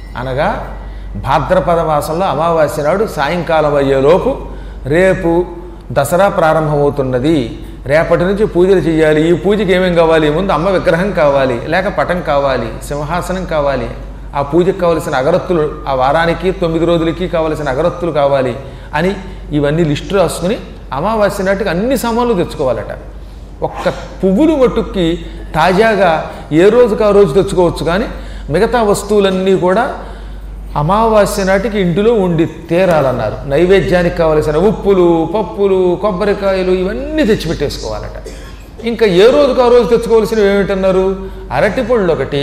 అనగా భాద్రపద మాసంలో అమావాస్య నాడు సాయంకాలం అయ్యేలోపు రేపు దసరా ప్రారంభమవుతున్నది రేపటి నుంచి పూజలు చేయాలి ఈ పూజకి ఏమేం కావాలి ముందు అమ్మ విగ్రహం కావాలి లేక పటం కావాలి సింహాసనం కావాలి ఆ పూజకు కావలసిన అగరత్తులు ఆ వారానికి తొమ్మిది రోజులకి కావలసిన అగరత్తులు కావాలి అని ఇవన్నీ లిస్టు రాసుకుని అమావాస్య నాటికి అన్ని సామాన్లు తెచ్చుకోవాలట ఒక్క పువ్వులు మట్టుక్కి తాజాగా ఏ రోజుకి ఆ రోజు తెచ్చుకోవచ్చు కానీ మిగతా వస్తువులన్నీ కూడా అమావాస్య నాటికి ఇంటిలో ఉండి తీరాలన్నారు నైవేద్యానికి కావలసిన ఉప్పులు పప్పులు కొబ్బరికాయలు ఇవన్నీ తెచ్చిపెట్టేసుకోవాలట ఇంకా ఏ రోజుకు ఆ రోజు తెచ్చుకోవాల్సినవి ఏమిటన్నారు అరటిపళ్ళు ఒకటి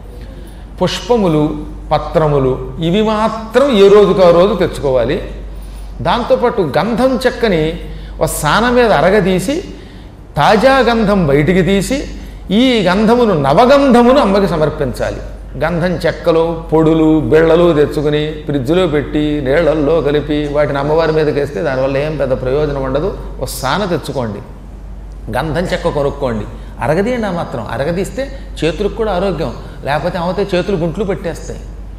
పుష్పములు పత్రములు ఇవి మాత్రం ఏ రోజుకు ఆ రోజు తెచ్చుకోవాలి దాంతోపాటు గంధం చెక్కని ఒక సాన మీద అరగదీసి తాజా గంధం బయటికి తీసి ఈ గంధమును నవగంధమును అమ్మకి సమర్పించాలి గంధం చెక్కలు పొడులు బిళ్ళలు తెచ్చుకుని ఫ్రిడ్జ్లో పెట్టి నీళ్ళల్లో కలిపి వాటిని అమ్మవారి మీదకి వేస్తే దానివల్ల ఏం పెద్ద ప్రయోజనం ఉండదు ఒక సాన తెచ్చుకోండి గంధం చెక్క కొనుక్కోండి అరగదీయండి ఆ మాత్రం అరగదీస్తే చేతులకు కూడా ఆరోగ్యం లేకపోతే అమ్మతే చేతులు గుంట్లు పెట్టేస్తాయి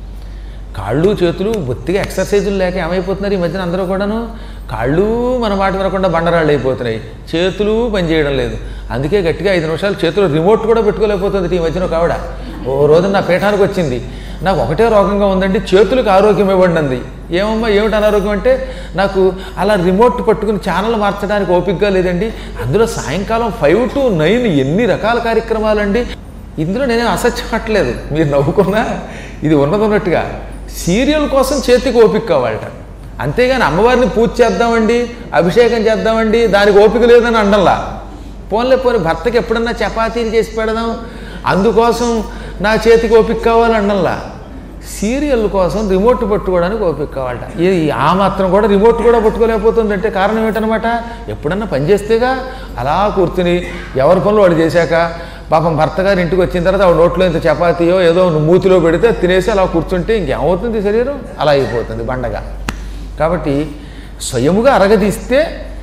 కాళ్ళు చేతులు బొత్తిగా ఎక్సర్సైజులు లేక ఏమైపోతున్నారు ఈ మధ్యన అందరూ కూడాను కాళ్ళు మన మాట వినకుండా బండరాళ్ళు అయిపోతున్నాయి చేతులు పనిచేయడం లేదు అందుకే గట్టిగా ఐదు నిమిషాలు చేతులు రిమోట్ కూడా పెట్టుకోలేకపోతుంది ఈ మధ్యన ఒక ఆవిడ ఓ రోజు నా పీఠానికి వచ్చింది నాకు ఒకటే రోగంగా ఉందండి చేతులకు ఆరోగ్యం ఇవ్వండి అంది ఏమమ్మా ఏమిటి అనారోగ్యం అంటే నాకు అలా రిమోట్ పట్టుకుని ఛానల్ మార్చడానికి ఓపికగా లేదండి అందులో సాయంకాలం ఫైవ్ టు నైన్ ఎన్ని రకాల కార్యక్రమాలండి ఇందులో నేనేం అసత్యపట్టలేదు మీరు నవ్వుకున్నా ఇది ఉన్నదన్నట్టుగా సీరియల్ కోసం చేతికి ఓపిక కావాలట అంతేగాని అమ్మవారిని పూజ చేద్దామండి అభిషేకం చేద్దామండి దానికి ఓపిక లేదని అండంలా పోన్లే పోనీ భర్తకి ఎప్పుడన్నా చపాతీలు చేసి పెడదాం అందుకోసం నా చేతికి ఓపిక కావాలండంలా సీరియల్ కోసం రిమోట్ పట్టుకోవడానికి ఓపిక కావాలట ఇది ఆ మాత్రం కూడా రిమోట్ కూడా పట్టుకోలేకపోతుంది అంటే కారణం ఏంటనమాట ఎప్పుడన్నా పని చేస్తేగా అలా కూర్చుని ఎవరి పనులు వాడు చేశాక పాపం భర్త గారు ఇంటికి వచ్చిన తర్వాత ఆవిడ నోట్లో ఇంత చపాతీయో ఏదో మూతిలో పెడితే తినేసి అలా కూర్చుంటే ఇంకేమవుతుంది శరీరం అలా అయిపోతుంది బండగా కాబట్టి స్వయముగా అరగదీస్తే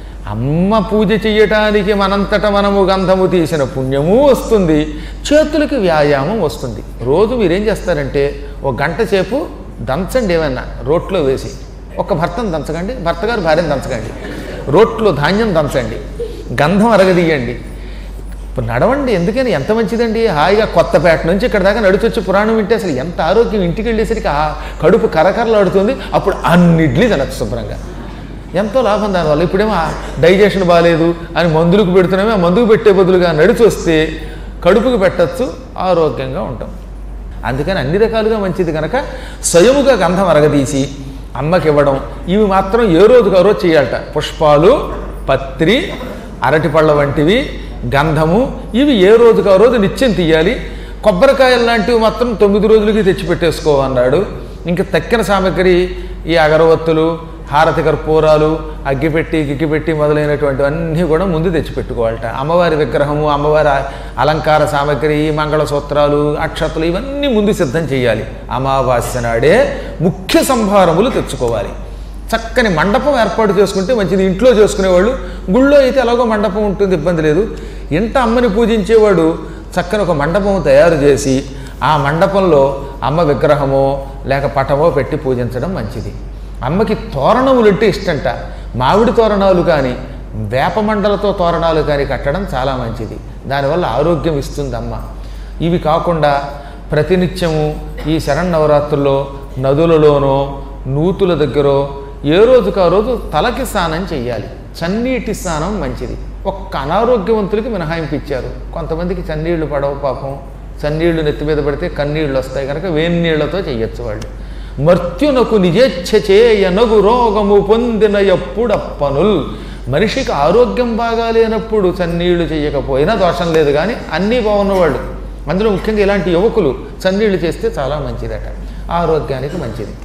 అమ్మ పూజ చేయటానికి మనంతట మనము గంధము తీసిన పుణ్యము వస్తుంది చేతులకి వ్యాయామం వస్తుంది రోజు మీరేం చేస్తారంటే ఒక గంట సేపు దంచండి ఏమన్నా రోట్లో వేసి ఒక భర్తను దంచకండి భర్త గారు భార్యను దంచకండి రోట్లో ధాన్యం దంచండి గంధం అరగదీయండి ఇప్పుడు నడవండి ఎందుకని ఎంత మంచిదండి హాయిగా కొత్తపేట నుంచి ఇక్కడ దాకా నడిచొచ్చి పురాణం వింటే అసలు ఎంత ఆరోగ్యం ఇంటికి వెళ్ళేసరికి ఆ కడుపు కరకరలాడుతుంది అప్పుడు అన్ని ఇడ్లీ తినచ్చు శుభ్రంగా ఎంతో లాభం దానివల్ల ఇప్పుడేమో డైజెషన్ బాగాలేదు అని మందులకు పెడుతున్నామే ఆ మందుకు పెట్టే బదులుగా నడిచి వస్తే కడుపుకి పెట్టచ్చు ఆరోగ్యంగా ఉంటాం అందుకని అన్ని రకాలుగా మంచిది కనుక స్వయముగా గంధం అరగదీసి అమ్మకి ఇవ్వడం ఇవి మాత్రం ఏ రోజుకు ఆ రోజు చేయాలట పుష్పాలు పత్రి అరటిపళ్ళ వంటివి గంధము ఇవి ఏ రోజుకు ఆ రోజు నిత్యం తీయాలి కొబ్బరికాయలు లాంటివి మాత్రం తొమ్మిది రోజులకి తెచ్చిపెట్టేసుకో అన్నాడు ఇంకా తక్కిన సామగ్రి ఈ అగరవత్తులు హారతి కర్పూరాలు అగ్గిపెట్టి గిగ్గిపెట్టి మొదలైనటువంటి అన్నీ కూడా ముందు తెచ్చిపెట్టుకోవాలట అమ్మవారి విగ్రహము అమ్మవారి అలంకార సామగ్రి మంగళసూత్రాలు అక్షతలు ఇవన్నీ ముందు సిద్ధం చేయాలి అమావాస్య నాడే ముఖ్య సంభారములు తెచ్చుకోవాలి చక్కని మండపం ఏర్పాటు చేసుకుంటే మంచిది ఇంట్లో చేసుకునేవాళ్ళు గుళ్ళో అయితే ఎలాగో మండపం ఉంటుంది ఇబ్బంది లేదు ఇంట అమ్మని పూజించేవాడు చక్కని ఒక మండపం తయారు చేసి ఆ మండపంలో అమ్మ విగ్రహమో లేక పటమో పెట్టి పూజించడం మంచిది అమ్మకి తోరణములు అంటే ఇష్టంట మామిడి తోరణాలు కానీ వేప మండలతో తోరణాలు కానీ కట్టడం చాలా మంచిది దానివల్ల ఆరోగ్యం ఇస్తుంది అమ్మ ఇవి కాకుండా ప్రతినిత్యము ఈ శరణవరాత్రుల్లో నదులలోనో నూతుల దగ్గరో ఏ రోజుకు ఆ రోజు తలకి స్నానం చేయాలి చన్నీటి స్నానం మంచిది ఒక్క అనారోగ్యవంతులకి మినహాయింపు ఇచ్చారు కొంతమందికి చన్నీళ్లు పడవ పాపం చన్నీళ్లు నెత్తి మీద పడితే కన్నీళ్లు వస్తాయి కనుక వేన్నీళ్లతో చెయ్యొచ్చు వాళ్ళు మర్త్యునకు నిజేచ్ఛ చేయనగు రోగము పొందిన ఎప్పుడప్పనుల్ మనిషికి ఆరోగ్యం బాగా లేనప్పుడు చన్నీళ్లు చేయకపోయినా దోషం లేదు కానీ అన్నీ బాగున్నవాళ్ళు అందులో ముఖ్యంగా ఇలాంటి యువకులు చన్నీళ్లు చేస్తే చాలా మంచిదట ఆరోగ్యానికి మంచిది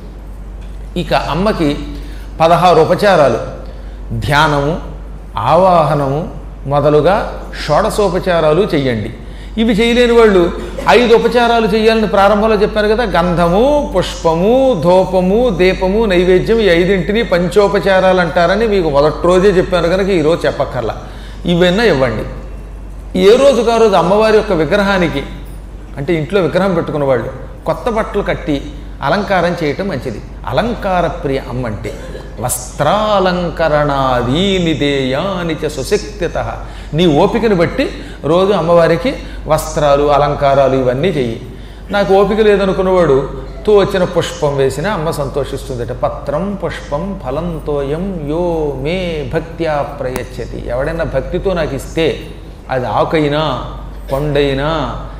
ఇక అమ్మకి పదహారు ఉపచారాలు ధ్యానము ఆవాహనము మొదలుగా షోడశోపచారాలు చెయ్యండి ఇవి చేయలేని వాళ్ళు ఐదు ఉపచారాలు చేయాలని ప్రారంభంలో చెప్పారు కదా గంధము పుష్పము ధూపము దీపము నైవేద్యం ఈ ఐదింటిని పంచోపచారాలు అంటారని మీకు మొదటి రోజే చెప్పాను కనుక ఈరోజు చెప్పక్కర్లా ఇవన్నీ ఇవ్వండి ఏ రోజుకు ఆ రోజు అమ్మవారి యొక్క విగ్రహానికి అంటే ఇంట్లో విగ్రహం పెట్టుకున్న వాళ్ళు కొత్త బట్టలు కట్టి అలంకారం చేయటం మంచిది అలంకార ప్రియ అమ్మంటే వస్త్రాలంకరణాదీని దేయాని చ సుశక్తిత నీ ఓపికను బట్టి రోజు అమ్మవారికి వస్త్రాలు అలంకారాలు ఇవన్నీ చెయ్యి నాకు ఓపిక లేదనుకున్నవాడు తో వచ్చిన పుష్పం వేసినా అమ్మ సంతోషిస్తుందట పత్రం పుష్పం ఫలం తోయం యో మే భక్త్యా ప్రయచ్చతి ఎవడైనా భక్తితో నాకు ఇస్తే అది ఆకైనా కొండైనా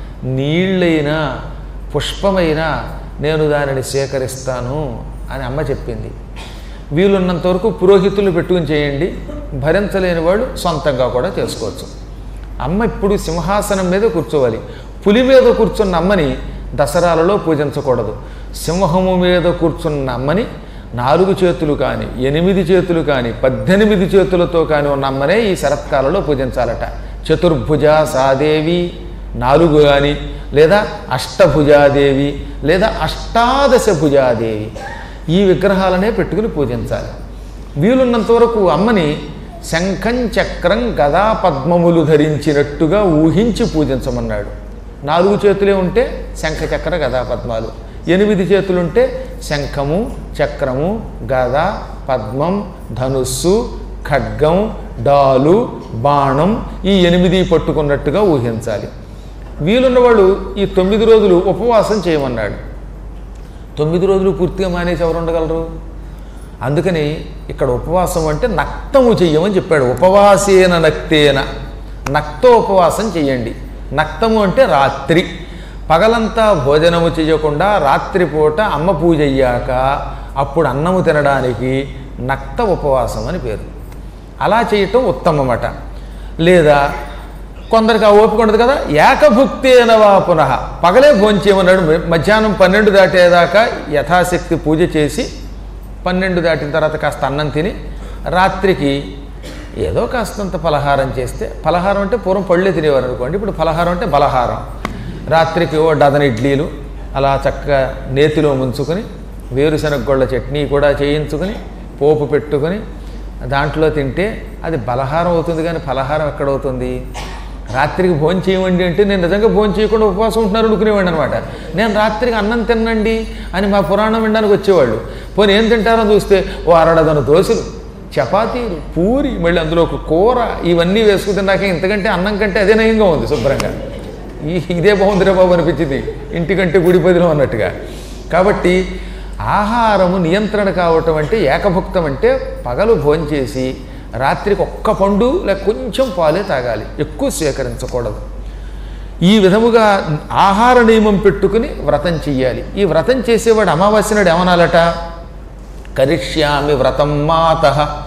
నీళ్ళైనా పుష్పమైనా నేను దానిని స్వీకరిస్తాను అని అమ్మ చెప్పింది వీలున్నంత వరకు పురోహితులు పెట్టుకుని చేయండి భరించలేని వాళ్ళు సొంతంగా కూడా చేసుకోవచ్చు అమ్మ ఇప్పుడు సింహాసనం మీద కూర్చోవాలి పులి మీద కూర్చున్న అమ్మని దసరాలలో పూజించకూడదు సింహము మీద కూర్చున్న అమ్మని నాలుగు చేతులు కానీ ఎనిమిది చేతులు కానీ పద్దెనిమిది చేతులతో కానీ ఉన్న అమ్మనే ఈ శరత్కాలలో పూజించాలట చతుర్భుజ సాదేవి నాలుగు కానీ లేదా అష్టభుజాదేవి లేదా అష్టాదశ భుజాదేవి ఈ విగ్రహాలనే పెట్టుకుని పూజించాలి వీలున్నంత వరకు అమ్మని శంఖం చక్రం గదా పద్మములు ధరించినట్టుగా ఊహించి పూజించమన్నాడు నాలుగు చేతులే ఉంటే శంఖ చక్ర గదా పద్మాలు ఎనిమిది చేతులుంటే శంఖము చక్రము గద పద్మం ధనుస్సు ఖడ్గం డాలు బాణం ఈ ఎనిమిది పట్టుకున్నట్టుగా ఊహించాలి వీలున్నవాడు ఈ తొమ్మిది రోజులు ఉపవాసం చేయమన్నాడు తొమ్మిది రోజులు పూర్తిగా మానేసి ఎవరు ఉండగలరు అందుకని ఇక్కడ ఉపవాసం అంటే నక్తము చెయ్యమని చెప్పాడు ఉపవాసేన నక్తేన నక్త ఉపవాసం చెయ్యండి నక్తము అంటే రాత్రి పగలంతా భోజనము చేయకుండా రాత్రిపూట అమ్మ పూజ అయ్యాక అప్పుడు అన్నము తినడానికి నక్త ఉపవాసం అని పేరు అలా చేయటం ఉత్తమమట లేదా కొందరికి ఆ ఓపిక ఉండదు కదా ఏకభుక్తేనవా పునః పగలే భోంచేయమన్నాడు మధ్యాహ్నం పన్నెండు దాటేదాకా యథాశక్తి పూజ చేసి పన్నెండు దాటిన తర్వాత కాస్త అన్నం తిని రాత్రికి ఏదో కాస్తంత పలహారం చేస్తే పలహారం అంటే పూర్వం పళ్ళే తినేవారు అనుకోండి ఇప్పుడు పలహారం అంటే బలహారం రాత్రికి ఓ డజన్ ఇడ్లీలు అలా చక్కగా నేతిలో ముంచుకొని వేరుశనగ గొళ్ళ చట్నీ కూడా చేయించుకొని పోపు పెట్టుకొని దాంట్లో తింటే అది బలహారం అవుతుంది కానీ ఫలహారం ఎక్కడవుతుంది రాత్రికి భోజనం చేయమండి అంటే నేను నిజంగా భోజనం చేయకుండా ఉపవాసం ఉంటున్నారు అనుకునేవాడిని అనమాట నేను రాత్రికి అన్నం తినండి అని మా పురాణం వినడానికి వచ్చేవాళ్ళు పోనీ ఏం తింటారో చూస్తే ఓ అరడదను దోశలు చపాతీలు పూరి మళ్ళీ అందులో ఒక కూర ఇవన్నీ వేసుకుని తిన్నాక ఇంతకంటే అన్నం కంటే అదే నయంగా ఉంది శుభ్రంగా ఈ ఇదే బాగుందిరా బాబు అనిపించింది ఇంటికంటే గుడిపదిలో అన్నట్టుగా కాబట్టి ఆహారము నియంత్రణ కావటం అంటే ఏకభుక్తం అంటే పగలు భోంచేసి రాత్రికి ఒక్క పండు లేక కొంచెం పాలే తాగాలి ఎక్కువ స్వీకరించకూడదు ఈ విధముగా ఆహార నియమం పెట్టుకుని వ్రతం చెయ్యాలి ఈ వ్రతం చేసేవాడు అమావాస్య నాడు ఏమనాలట కరిష్యామి వ్రతం మాత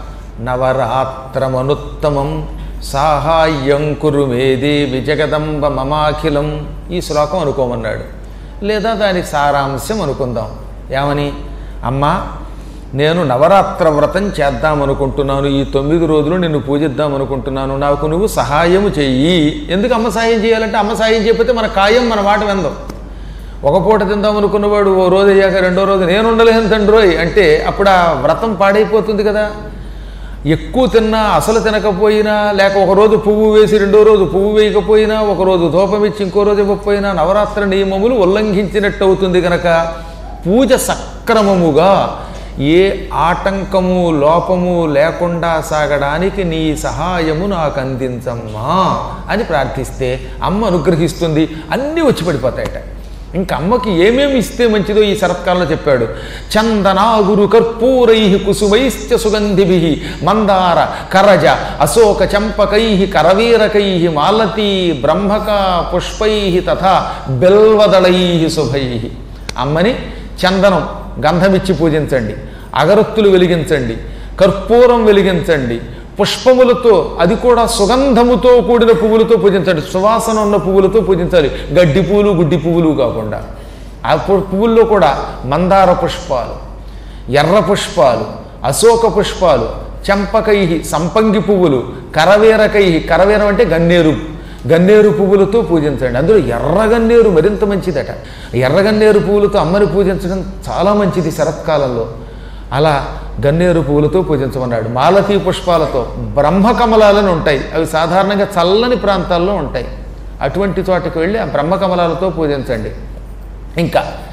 నవరాత్రమనుత్తమం సాహాయ్యం కురు మేదేవి జగదంబ మమాఖిలం ఈ శ్లోకం అనుకోమన్నాడు లేదా దాని సారాంశం అనుకుందాం ఏమని అమ్మా నేను నవరాత్ర వ్రతం చేద్దామనుకుంటున్నాను ఈ తొమ్మిది రోజులు నిన్ను పూజిద్దాం అనుకుంటున్నాను నాకు నువ్వు సహాయము చెయ్యి ఎందుకు అమ్మ సాయం చేయాలంటే అమ్మ సాయం చేయకపోతే మన కాయం మన మాట విందాం ఒక పూట తిందాం అనుకున్నవాడు ఓ రోజు అయ్యాక రెండో రోజు నేను ఉండలేను తండ్రోయ్ అంటే అప్పుడు ఆ వ్రతం పాడైపోతుంది కదా ఎక్కువ తిన్నా అసలు తినకపోయినా లేక ఒక రోజు పువ్వు వేసి రెండో రోజు పువ్వు వేయకపోయినా ఒక రోజు ధూపం ఇచ్చి ఇంకో రోజు ఇవ్వకపోయినా నవరాత్రి నియమములు ఉల్లంఘించినట్టు అవుతుంది గనక పూజ సక్రమముగా ఏ ఆటంకము లోపము లేకుండా సాగడానికి నీ సహాయము నాకు అందించమ్మా అని ప్రార్థిస్తే అమ్మ అనుగ్రహిస్తుంది అన్నీ వచ్చి పడిపోతాయట ఇంకా అమ్మకి ఏమేమి ఇస్తే మంచిదో ఈ శరత్కాలంలో చెప్పాడు చందనాగురు కర్పూరై కుసుమైశ్చ సుగంధిభి మందార కరజ అశోక చంపకై కరవీరకై మాలతీ బ్రహ్మక పుష్పై తథా బెల్వదళై శుభై అమ్మని చందనం గంధమిచ్చి పూజించండి అగరత్తులు వెలిగించండి కర్పూరం వెలిగించండి పుష్పములతో అది కూడా సుగంధముతో కూడిన పువ్వులతో పూజించండి సువాసన ఉన్న పువ్వులతో పూజించాలి గడ్డి పువ్వులు గుడ్డి పువ్వులు కాకుండా ఆ పు- పువ్వుల్లో కూడా మందార పుష్పాలు ఎర్ర పుష్పాలు అశోక పుష్పాలు చంపకై సంపంగి పువ్వులు కరవేరకై కరవేరం అంటే గన్నేరు గన్నేరు పువ్వులతో పూజించండి అందులో ఎర్ర గన్నేరు మరింత మంచిదట ఎర్ర గన్నేరు పువ్వులతో అమ్మని పూజించడం చాలా మంచిది శరత్కాలంలో అలా గన్నేరు పువ్వులతో పూజించమన్నాడు మాలతీ పుష్పాలతో బ్రహ్మకమలాలని ఉంటాయి అవి సాధారణంగా చల్లని ప్రాంతాల్లో ఉంటాయి అటువంటి చోటకి వెళ్ళి ఆ బ్రహ్మకమలాలతో పూజించండి ఇంకా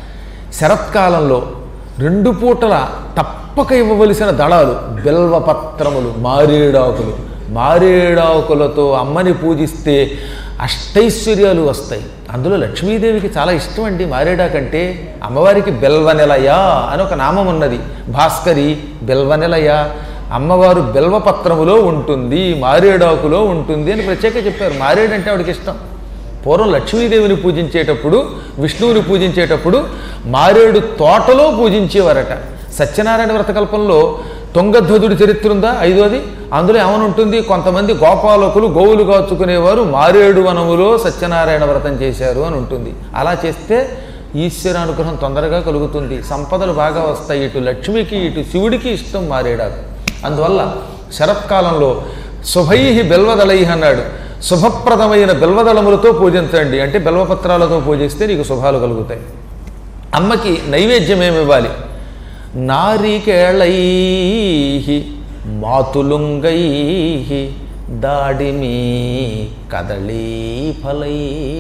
శరత్కాలంలో రెండు పూటల తప్పక ఇవ్వవలసిన దళాలు బిల్వపత్రములు మారేడాకులు మారేడాకులతో అమ్మని పూజిస్తే అష్టైశ్వర్యాలు వస్తాయి అందులో లక్ష్మీదేవికి చాలా ఇష్టం అండి మారేడాకంటే అమ్మవారికి బెల్వనెలయ అని ఒక నామం ఉన్నది భాస్కరి బెల్వనెలయ అమ్మవారు బెల్వపత్రములో ఉంటుంది మారేడాకులో ఉంటుంది అని ప్రత్యేక చెప్పారు మారేడంటే ఆవిడకి ఇష్టం పూర్వం లక్ష్మీదేవిని పూజించేటప్పుడు విష్ణువుని పూజించేటప్పుడు మారేడు తోటలో పూజించేవారట సత్యనారాయణ వ్రతకల్పంలో తుంగధ్వజుడి చరిత్ర ఉందా ఐదోది అందులో ఏమని ఉంటుంది కొంతమంది గోపాలకులు గోవులు కాచుకునేవారు మారేడు వనములో సత్యనారాయణ వ్రతం చేశారు అని ఉంటుంది అలా చేస్తే ఈశ్వర అనుగ్రహం తొందరగా కలుగుతుంది సంపదలు బాగా వస్తాయి ఇటు లక్ష్మికి ఇటు శివుడికి ఇష్టం మారేడాకు అందువల్ల శరత్కాలంలో శుభై బెల్వదలై అన్నాడు శుభప్రదమైన బెల్వదళములతో పూజించండి అంటే బెల్వపత్రాలతో పూజిస్తే నీకు శుభాలు కలుగుతాయి అమ్మకి నైవేద్యం ఏమి ఇవ్వాలి నారికేళై మాతులుంగై దాడిమి కదళీ ఫలై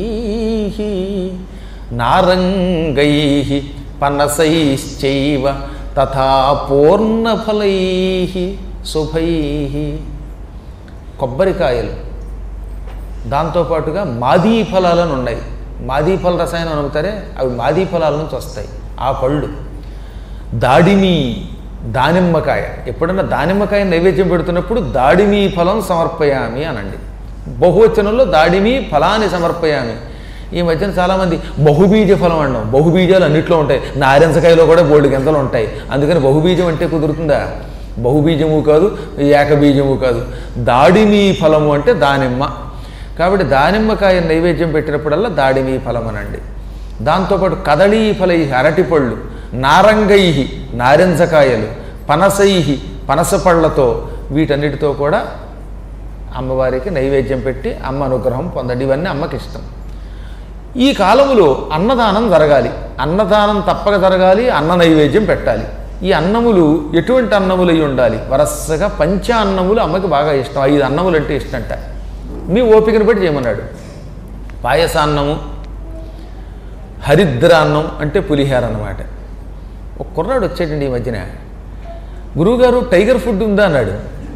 నారంగై పనసైశ్చైవ తథా పూర్ణఫలై శుభై కొబ్బరికాయలు దాంతోపాటుగా మాదీ ఫలాలను ఉన్నాయి మాదీ ఫల రసాయనం నమ్ముతారే అవి మాదీ ఫలాల నుంచి వస్తాయి ఆ పళ్ళు దాడిమి దానిమ్మకాయ ఎప్పుడన్నా దానిమ్మకాయ నైవేద్యం పెడుతున్నప్పుడు దాడిమి ఫలం సమర్పయామి అనండి బహువచనంలో దాడిమి ఫలాన్ని సమర్పయామి ఈ మధ్యన చాలామంది బహుబీజ ఫలం అన్నాం బహుబీజాలు అన్నిట్లో ఉంటాయి నారింజకాయలో కూడా బోల్డు గింజలు ఉంటాయి అందుకని బహుబీజం అంటే కుదురుతుందా బహుబీజము కాదు ఏకబీజము కాదు దాడిమి ఫలము అంటే దానిమ్మ కాబట్టి దానిమ్మకాయ నైవేద్యం పెట్టినప్పుడల్లా దాడిమి ఫలం అనండి దాంతోపాటు కదళీ ఫలై అరటిపళ్ళు నారంగై నారింజకాయలు పనసై పనస పళ్ళతో వీటన్నిటితో కూడా అమ్మవారికి నైవేద్యం పెట్టి అమ్మ అనుగ్రహం పొందండి ఇవన్నీ అమ్మకి ఇష్టం ఈ కాలములో అన్నదానం జరగాలి అన్నదానం తప్పక జరగాలి అన్న నైవేద్యం పెట్టాలి ఈ అన్నములు ఎటువంటి అన్నములు అయి ఉండాలి వరసగా పంచ అన్నములు అమ్మకి బాగా ఇష్టం ఐదు అన్నములు అంటే ఇష్టంట మీ ఓపికను బట్టి చేయమన్నాడు పాయసాన్నము హరిద్రాన్నం అంటే పులిహార అన్నమాట ఒక కుర్రాడు వచ్చాడండి ఈ మధ్యన గురువుగారు టైగర్ ఫుడ్ ఉందా అన్నాడు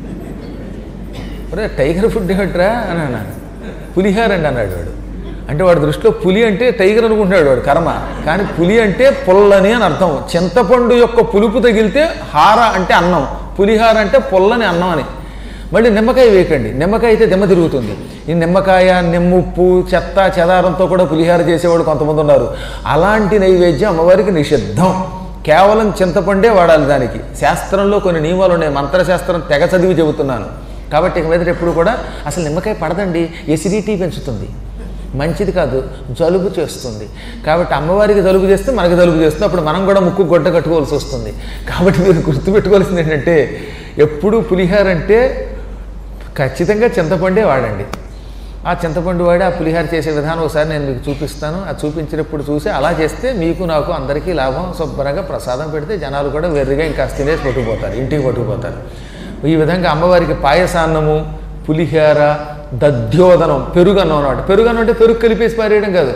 ఒరే టైగర్ ఫుడ్ ఏమిట్రా అని అన్నాను పులిహార అండి అన్నాడు వాడు అంటే వాడి దృష్టిలో పులి అంటే టైగర్ అనుకుంటున్నాడు వాడు కర్మ కానీ పులి అంటే పుల్లని అని అర్థం చింతపండు యొక్క పులుపు తగిలితే హార అంటే అన్నం పులిహార అంటే పుల్లని అన్నం అని మళ్ళీ నిమ్మకాయ వేయకండి నిమ్మకాయ అయితే దెమ్మ తిరుగుతుంది ఈ నిమ్మకాయ నిమ్ముప్పు చెత్త చెదారంతో కూడా పులిహార చేసేవాడు కొంతమంది ఉన్నారు అలాంటి నైవేద్యం అమ్మవారికి నిషిద్ధం కేవలం చింతపండే వాడాలి దానికి శాస్త్రంలో కొన్ని నియమాలు ఉన్నాయి మంత్రశాస్త్రం తెగ చదివి చెబుతున్నాను కాబట్టి ఇక మీదట ఎప్పుడు కూడా అసలు నిమ్మకాయ పడదండి ఎసిడిటీ పెంచుతుంది మంచిది కాదు జలుబు చేస్తుంది కాబట్టి అమ్మవారికి జలుబు చేస్తే మనకి జలుబు చేస్తుంది అప్పుడు మనం కూడా ముక్కు గొడ్డ కట్టుకోవాల్సి వస్తుంది కాబట్టి మీరు గుర్తుపెట్టుకోవాల్సింది ఏంటంటే ఎప్పుడు పులిహార అంటే ఖచ్చితంగా చింతపండే వాడండి ఆ చింతపండు వాడి ఆ పులిహార చేసే విధానం ఒకసారి నేను మీకు చూపిస్తాను ఆ చూపించినప్పుడు చూసి అలా చేస్తే మీకు నాకు అందరికీ లాభం శుభ్రంగా ప్రసాదం పెడితే జనాలు కూడా వెర్రిగా ఇంకా తినేసి పట్టుకుపోతారు ఇంటికి పట్టుకుపోతారు ఈ విధంగా అమ్మవారికి పాయసాన్నము పులిహార దధ్యోదనం పెరుగన్నం అన్నమాట పెరుగన్నం అంటే పెరుగు కలిపేసి పారేయడం కాదు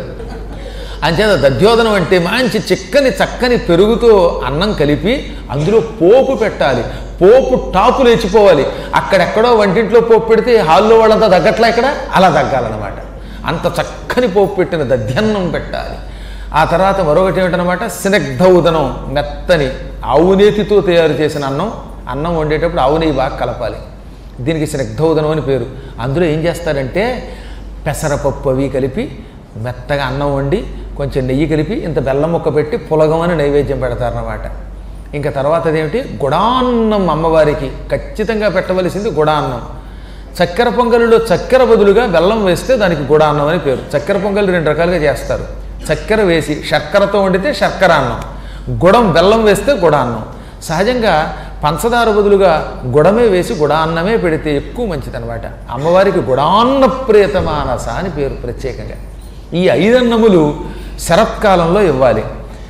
అంచేత దధ్యోదనం అంటే మంచి చిక్కని చక్కని పెరుగుతో అన్నం కలిపి అందులో పోపు పెట్టాలి పోపు టాపు లేచిపోవాలి అక్కడెక్కడో వంటింట్లో పోపు పెడితే హాల్లో వాళ్ళంతా దగ్గట్లా ఇక్కడ అలా దగ్గాలన్నమాట అంత చక్కని పోపు పెట్టిన దధ్యన్నం పెట్టాలి ఆ తర్వాత మరొకటి ఏమిటనమాట స్నిగ్ధ ఉదనం మెత్తని ఆవునేతితో తయారు చేసిన అన్నం అన్నం వండేటప్పుడు ఆవు నెయ్యి బాగా కలపాలి దీనికి స్నిగ్ధోదనం అని పేరు అందులో ఏం చేస్తారంటే పెసరపప్పు అవి కలిపి మెత్తగా అన్నం వండి కొంచెం నెయ్యి కలిపి ఇంత బెల్లం ముక్క పెట్టి పులగమని నైవేద్యం పెడతారన్నమాట ఇంకా తర్వాత అదేమిటి గుడాన్నం అమ్మవారికి ఖచ్చితంగా పెట్టవలసింది గుడాన్నం చక్కెర పొంగలిలో చక్కెర బదులుగా బెల్లం వేస్తే దానికి గుడాన్నం అని పేరు చక్కెర పొంగలి రెండు రకాలుగా చేస్తారు చక్కెర వేసి శర్కరతో వండితే శర్కర అన్నం గుడం బెల్లం వేస్తే గుడాన్నం సహజంగా పంచదార బదులుగా గుడమే వేసి గుడాన్నమే పెడితే ఎక్కువ మంచిదనమాట అమ్మవారికి గుడాన్న ప్రియతమానస అని పేరు ప్రత్యేకంగా ఈ ఐదన్నములు శరత్కాలంలో ఇవ్వాలి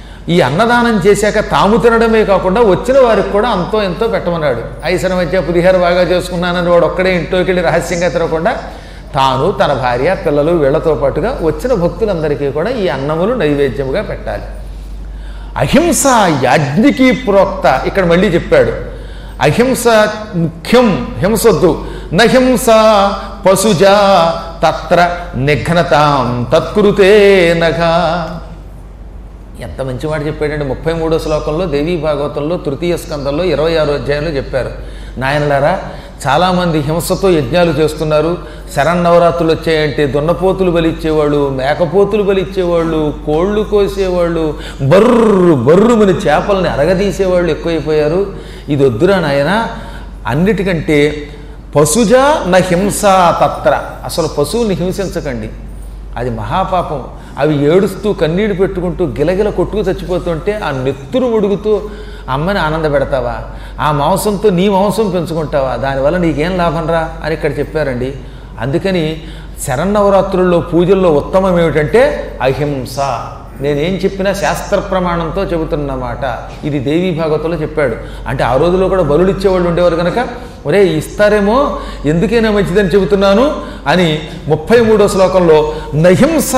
ఈ అన్నదానం చేశాక తాము తినడమే కాకుండా వచ్చిన వారికి కూడా అంతో ఎంతో పెట్టమన్నాడు ఐసన మధ్య పులిహార బాగా చేసుకున్నానని వాడు ఒక్కడే ఇంట్లోకి వెళ్ళి రహస్యంగా తినకుండా తాను తన భార్య పిల్లలు వీళ్లతో పాటుగా వచ్చిన భక్తులందరికీ కూడా ఈ అన్నములు నైవేద్యముగా పెట్టాలి అహింస యాజ్ఞికీ ప్రోక్త ఇక్కడ మళ్ళీ చెప్పాడు అహింస ముఖ్యం హింసొద్దు నహింస పశుజా తత్ర నిఘ్నతాం తత్కృతే నఘ ఎంత మంచి మాట చెప్పాడండి ముప్పై మూడో శ్లోకంలో దేవీ భాగవతంలో తృతీయ స్కందంలో ఇరవై ఆరో అధ్యాయంలో చెప్పారు నాయనలారా చాలామంది హింసతో యజ్ఞాలు చేస్తున్నారు శరన్నవరాత్రులు వచ్చాయంటే దున్నపోతులు బలిచ్చేవాళ్ళు మేకపోతులు బలిచ్చేవాళ్ళు కోళ్ళు కోసేవాళ్ళు బర్రు బర్రుమని చేపల్ని అరగదీసేవాళ్ళు ఎక్కువైపోయారు ఇది వద్దురా నాయన అన్నిటికంటే పశుజ న హింస తత్ర అసలు పశువుని హింసించకండి అది మహాపాపం అవి ఏడుస్తూ కన్నీడు పెట్టుకుంటూ గిలగిల కొట్టుకు చచ్చిపోతుంటే ఆ నెత్తురు ఉడుగుతూ అమ్మని ఆనంద పెడతావా ఆ మాంసంతో నీ మాంసం పెంచుకుంటావా దానివల్ల నీకేం లాభం రా అని ఇక్కడ చెప్పారండి అందుకని శరన్నవరాత్రుల్లో పూజల్లో ఉత్తమం ఏమిటంటే అహింస నేనేం చెప్పినా శాస్త్ర ప్రమాణంతో చెబుతున్నమాట ఇది దేవీ భాగవతంలో చెప్పాడు అంటే ఆ రోజుల్లో కూడా బలులు ఇచ్చేవాళ్ళు ఉండేవారు కనుక ఒరే ఇస్తారేమో ఎందుకైనా మంచిదని చెబుతున్నాను అని ముప్పై మూడో శ్లోకంలో నహింస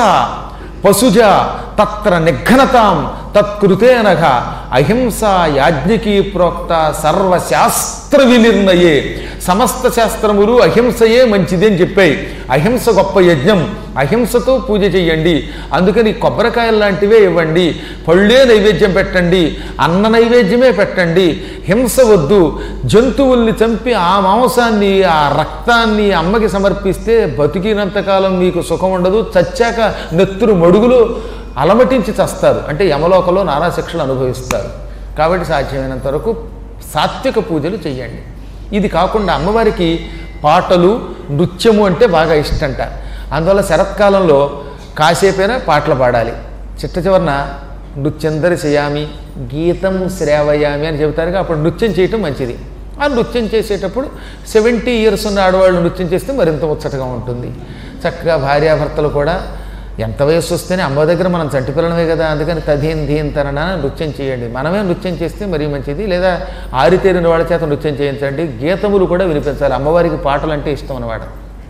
పశుజ తత్ర నిఘ్నతాం తత్కృతేనఘ అహింస యాజ్ఞికీ ప్రోక్త సర్వశాస్త్ర వినిర్ణయే సమస్త శాస్త్రములు అహింసయే మంచిది అని చెప్పాయి అహింస గొప్ప యజ్ఞం అహింసతో పూజ చెయ్యండి అందుకని కొబ్బరికాయలు లాంటివే ఇవ్వండి పళ్ళే నైవేద్యం పెట్టండి అన్న నైవేద్యమే పెట్టండి హింస వద్దు జంతువుల్ని చంపి ఆ మాంసాన్ని ఆ రక్తాన్ని అమ్మకి సమర్పిస్తే బతికినంతకాలం మీకు సుఖం ఉండదు చచ్చాక నెత్తురు మడుగులు అలమటించి చస్తారు అంటే యమలోకలో నానా శిక్షలు అనుభవిస్తారు కాబట్టి సాధ్యమైనంత వరకు సాత్విక పూజలు చెయ్యండి ఇది కాకుండా అమ్మవారికి పాటలు నృత్యము అంటే బాగా ఇష్టంట అందువల్ల శరత్కాలంలో కాసేపైనా పాటలు పాడాలి చిట్ట చివరన నృత్యందరి చేయామి గీతం శ్రావయామి అని చెబుతారుగా అప్పుడు నృత్యం చేయటం మంచిది ఆ నృత్యం చేసేటప్పుడు సెవెంటీ ఇయర్స్ ఉన్న ఆడవాళ్ళు నృత్యం చేస్తే మరింత ముచ్చటగా ఉంటుంది చక్కగా భార్యాభర్తలు కూడా ఎంత వయస్సు వస్తేనే అమ్మ దగ్గర మనం చంటి పిల్లలమే కదా అందుకని తధీన్ ధీన్ తనన నృత్యం చేయండి మనమే నృత్యం చేస్తే మరీ మంచిది లేదా ఆరితేరిన వాళ్ళ చేత నృత్యం చేయించండి గీతములు కూడా వినిపించాలి అమ్మవారికి పాటలు అంటే ఇష్టం అన్నమాట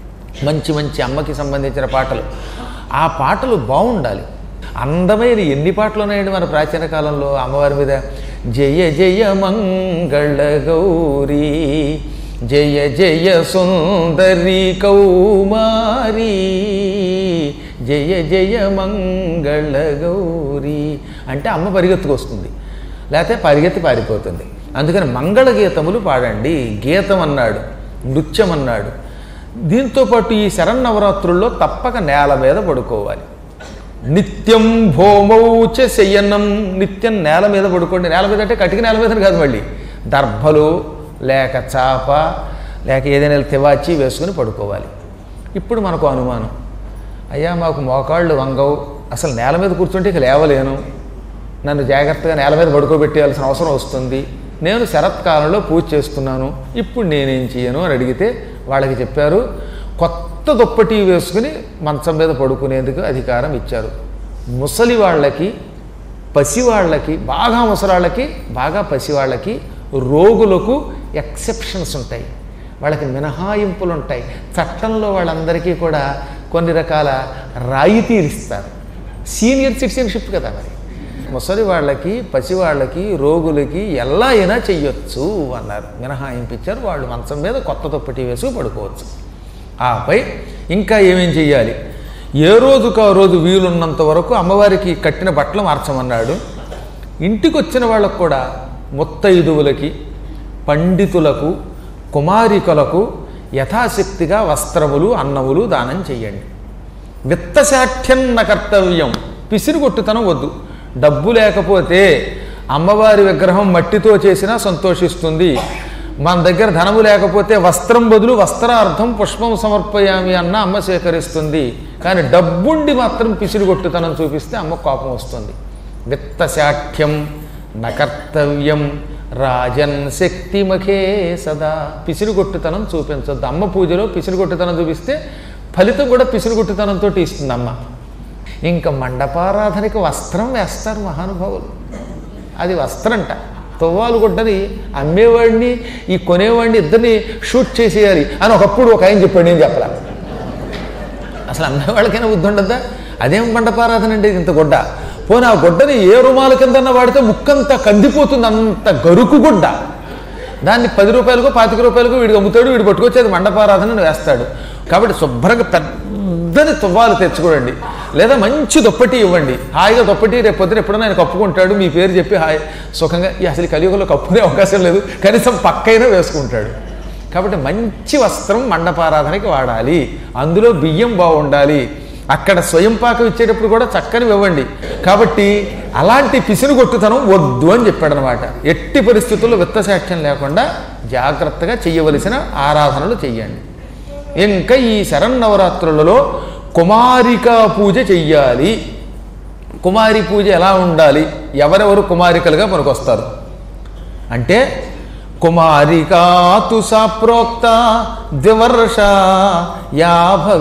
మంచి మంచి అమ్మకి సంబంధించిన పాటలు ఆ పాటలు బాగుండాలి అందమైన ఎన్ని పాటలు ఉన్నాయండి మన ప్రాచీన కాలంలో అమ్మవారి మీద జయ జయ మంగళ గౌరీ జయ జయ సుందరి కౌమారీ జయ జయ మంగళ గౌరీ అంటే అమ్మ పరిగెత్తుకొస్తుంది లేకపోతే పరిగెత్తి పారిపోతుంది అందుకని మంగళ గీతములు పాడండి గీతం అన్నాడు నృత్యం అన్నాడు దీంతోపాటు ఈ శరన్నవరాత్రుల్లో తప్పక నేల మీద పడుకోవాలి నిత్యం భోమౌచ శయనం నిత్యం నేల మీద పడుకోండి నేల మీద అంటే కటిక నేల మీద కాదు మళ్ళీ దర్భలు లేక చాప లేక ఏదైనా తివాచి వేసుకుని పడుకోవాలి ఇప్పుడు మనకు అనుమానం అయ్యా మాకు మోకాళ్ళు వంగవు అసలు నేల మీద కూర్చుంటే ఇక లేవలేను నన్ను జాగ్రత్తగా నేల మీద పడుకోబెట్టేయాల్సిన అవసరం వస్తుంది నేను శరత్కాలంలో పూజ చేస్తున్నాను ఇప్పుడు నేనేం చేయను అని అడిగితే వాళ్ళకి చెప్పారు కొత్త దుప్పటి వేసుకుని మంచం మీద పడుకునేందుకు అధికారం ఇచ్చారు ముసలి వాళ్ళకి పసివాళ్ళకి బాగా ముసలాళ్ళకి బాగా పసివాళ్ళకి రోగులకు ఎక్సెప్షన్స్ ఉంటాయి వాళ్ళకి మినహాయింపులు ఉంటాయి చట్టంలో వాళ్ళందరికీ కూడా కొన్ని రకాల రాయితీలు ఇస్తారు సీనియర్ సిటిజన్షిప్ కదా మరి ముసలి వాళ్ళకి పసివాళ్ళకి రోగులకి ఎలా అయినా చెయ్యొచ్చు అన్నారు మినహాయింపు ఇచ్చారు వాళ్ళు మంచం మీద కొత్త దుప్పటి వేసి పడుకోవచ్చు ఆపై ఇంకా ఏమేం చెయ్యాలి ఏ రోజుకు ఆ రోజు వీలున్నంత వరకు అమ్మవారికి కట్టిన బట్టలు మార్చమన్నాడు ఇంటికి వచ్చిన వాళ్ళకు కూడా ముత్తైదువులకి పండితులకు కుమారికలకు యథాశక్తిగా వస్త్రములు అన్నములు దానం చెయ్యండి విత్తశాఠ్యన్న కర్తవ్యం పిసిరిగొట్టుతనం వద్దు డబ్బు లేకపోతే అమ్మవారి విగ్రహం మట్టితో చేసినా సంతోషిస్తుంది మన దగ్గర ధనము లేకపోతే వస్త్రం బదులు వస్త్రార్థం పుష్పం సమర్పయామి అన్న అమ్మ సేకరిస్తుంది కానీ డబ్బుండి మాత్రం పిసిరిగొట్టుతనం చూపిస్తే అమ్మ కోపం వస్తుంది విత్తశాఠ్యం నకర్తవ్యం రాజన్ శక్తిమఖే సదా పిసిరిగొట్టుతనం చూపించొద్దు అమ్మ పూజలో పిసిరిగొట్టుతనం చూపిస్తే ఫలితం కూడా పిసిరిగొట్టుతనంతో ఇస్తుంది అమ్మ ఇంకా మండపారాధనకి వస్త్రం వేస్తారు మహానుభావులు అది వస్త్రంట తువ్వాలు గుడ్డని అమ్మేవాడిని ఈ కొనేవాడిని ఇద్దరిని షూట్ చేసేయాలి అని ఒకప్పుడు ఒక ఆయన చెప్పాడు నేను చెప్పలా అసలు అమ్మేవాళ్ళకైనా బుద్ధి ఉండద్దా అదేం మండపారాధన అండి ఇంత గుడ్డ పోనీ ఆ గుడ్డని ఏ రుమాల కిందన్నా వాడితే ముక్కంతా కందిపోతుంది అంత గరుకు గుడ్డ దాన్ని పది రూపాయలకు పాతిక రూపాయలకు వీడికి అమ్ముతాడు వీడు పట్టుకొచ్చి అది మండపారాధనను వేస్తాడు కాబట్టి శుభ్రంగా పెద్దని తువ్వాలు తెచ్చుకోండి లేదా మంచి దుప్పటి ఇవ్వండి హాయిగా దుప్పటి రేపు పొద్దున ఎప్పుడైనా ఆయన కప్పుకుంటాడు మీ పేరు చెప్పి హాయ్ సుఖంగా ఈ అసలు ఈ కలియుగంలో కప్పుకునే అవకాశం లేదు కనీసం పక్కైనా వేసుకుంటాడు కాబట్టి మంచి వస్త్రం మండపారాధనకి వాడాలి అందులో బియ్యం బాగుండాలి అక్కడ స్వయం పాకం ఇచ్చేటప్పుడు కూడా చక్కని ఇవ్వండి కాబట్టి అలాంటి పిసిని కొట్టుతనం వద్దు అని చెప్పాడనమాట ఎట్టి పరిస్థితుల్లో విత్తసాక్ష్యం లేకుండా జాగ్రత్తగా చెయ్యవలసిన ఆరాధనలు చెయ్యండి ఇంకా ఈ శరన్నవరాత్రులలో కుమారికా పూజ చెయ్యాలి కుమారి పూజ ఎలా ఉండాలి ఎవరెవరు కుమారికలుగా మనకొస్తారు అంటే కుమారికాతు సాప్రోక్త ద్వివర్ష యా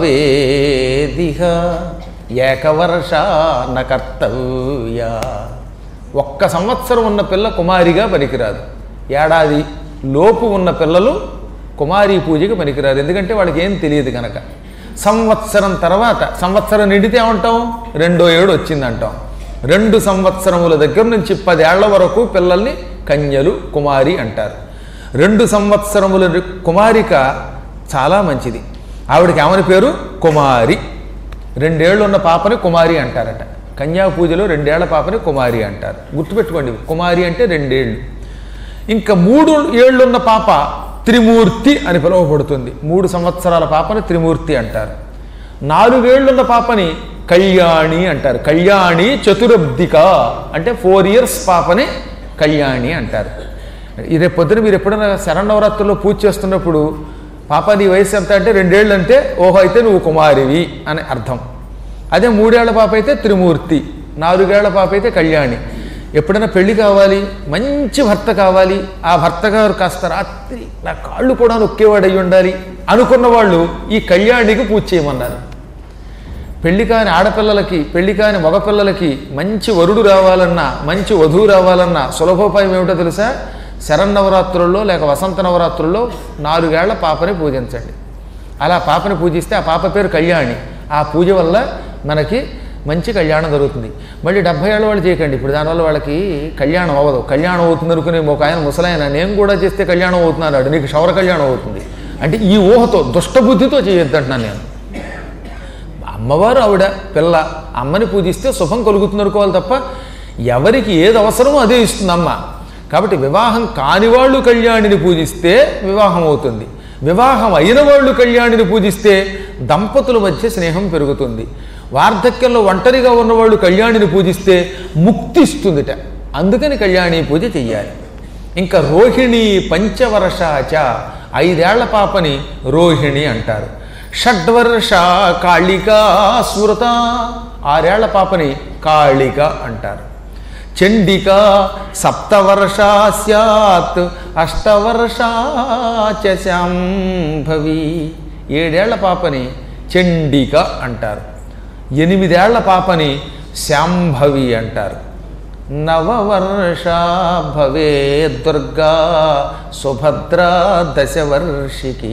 భవేదిహ ఏకవర్ష న కర్తవ్య ఒక్క సంవత్సరం ఉన్న పిల్ల కుమారిగా పనికిరాదు ఏడాది లోపు ఉన్న పిల్లలు కుమారి పూజకి పనికిరాదు ఎందుకంటే వాళ్ళకి ఏం తెలియదు కనుక సంవత్సరం తర్వాత సంవత్సరం నిండితే ఏమంటాం రెండో ఏడు వచ్చిందంటాం రెండు సంవత్సరముల దగ్గర నుంచి పదేళ్ల వరకు పిల్లల్ని కన్యలు కుమారి అంటారు రెండు సంవత్సరముల కుమారిక చాలా మంచిది ఆవిడకి ఏమని పేరు కుమారి రెండేళ్ళు ఉన్న పాపని కుమారి అంటారట కన్యా పూజలో రెండేళ్ల పాపని కుమారి అంటారు గుర్తుపెట్టుకోండి కుమారి అంటే రెండేళ్ళు ఇంకా మూడు ఏళ్ళున్న పాప త్రిమూర్తి అని పిలువబడుతుంది మూడు సంవత్సరాల పాపని త్రిమూర్తి అంటారు నాలుగేళ్లున్న పాపని కళ్యాణి అంటారు కళ్యాణి చతురబ్దిక అంటే ఫోర్ ఇయర్స్ పాపని కళ్యాణి అంటారు ఇదే పొద్దున మీరు ఎప్పుడైనా శరణవరాత్రుల్లో పూజ చేస్తున్నప్పుడు పాప నీ వయసు ఎంత అంటే రెండేళ్ళు అంటే ఓహో అయితే నువ్వు కుమారివి అని అర్థం అదే మూడేళ్ల పాప అయితే త్రిమూర్తి నాలుగేళ్ల పాప అయితే కళ్యాణి ఎప్పుడైనా పెళ్లి కావాలి మంచి భర్త కావాలి ఆ భర్త గారు కాస్త రాత్రి నా కాళ్ళు కూడా నొక్కేవాడు అయి ఉండాలి అనుకున్న వాళ్ళు ఈ కళ్యాణికి పూజ చేయమన్నారు పెళ్లి కాని ఆడపిల్లలకి పెళ్లి కాని మగపిల్లలకి మంచి వరుడు రావాలన్నా మంచి వధువు రావాలన్నా సులభోపాయం ఏమిటో తెలుసా శరన్నవరాత్రుల్లో లేక వసంత నవరాత్రుల్లో నాలుగేళ్ల పాపని పూజించండి అలా పాపని పూజిస్తే ఆ పాప పేరు కళ్యాణి ఆ పూజ వల్ల మనకి మంచి కళ్యాణం జరుగుతుంది మళ్ళీ డెబ్బై ఏళ్ళ వాళ్ళు చేయకండి ఇప్పుడు దానివల్ల వాళ్ళకి కళ్యాణం అవ్వదు కళ్యాణం అవుతుంది అనుకునే ఒక ఆయన ముసలాయన నేను కూడా చేస్తే కళ్యాణం అవుతున్నాడు నీకు శవర కళ్యాణం అవుతుంది అంటే ఈ ఊహతో దుష్టబుద్ధితో చేయొద్దు అంటున్నాను నేను అమ్మవారు ఆవిడ పిల్ల అమ్మని పూజిస్తే శుభం కలుగుతుంది అనుకోవాలి తప్ప ఎవరికి ఏది అవసరమో అదే ఇస్తుంది అమ్మ కాబట్టి వివాహం కాని వాళ్ళు కళ్యాణిని పూజిస్తే వివాహం అవుతుంది వివాహం అయిన వాళ్ళు కళ్యాణిని పూజిస్తే దంపతుల మధ్య స్నేహం పెరుగుతుంది వార్ధక్యంలో ఒంటరిగా ఉన్నవాళ్ళు కళ్యాణిని పూజిస్తే ముక్తి ఇస్తుందిట అందుకని కళ్యాణి పూజ చెయ్యాలి ఇంకా రోహిణి పంచవర్షాచ ఐదేళ్ల పాపని రోహిణి అంటారు షడ్వర్ష కాళిక స్మృత ఆరేళ్ల పాపని కాళిక అంటారు చండిక సప్తవర్ష స్యాత్ అష్టవర్ష శాంభవి ఏడేళ్ల పాపని చండిక అంటారు ఎనిమిదేళ్ల పాపని శాంభవి అంటారు నవవర్ష భవే దుర్గా సుభద్ర దశవర్షికి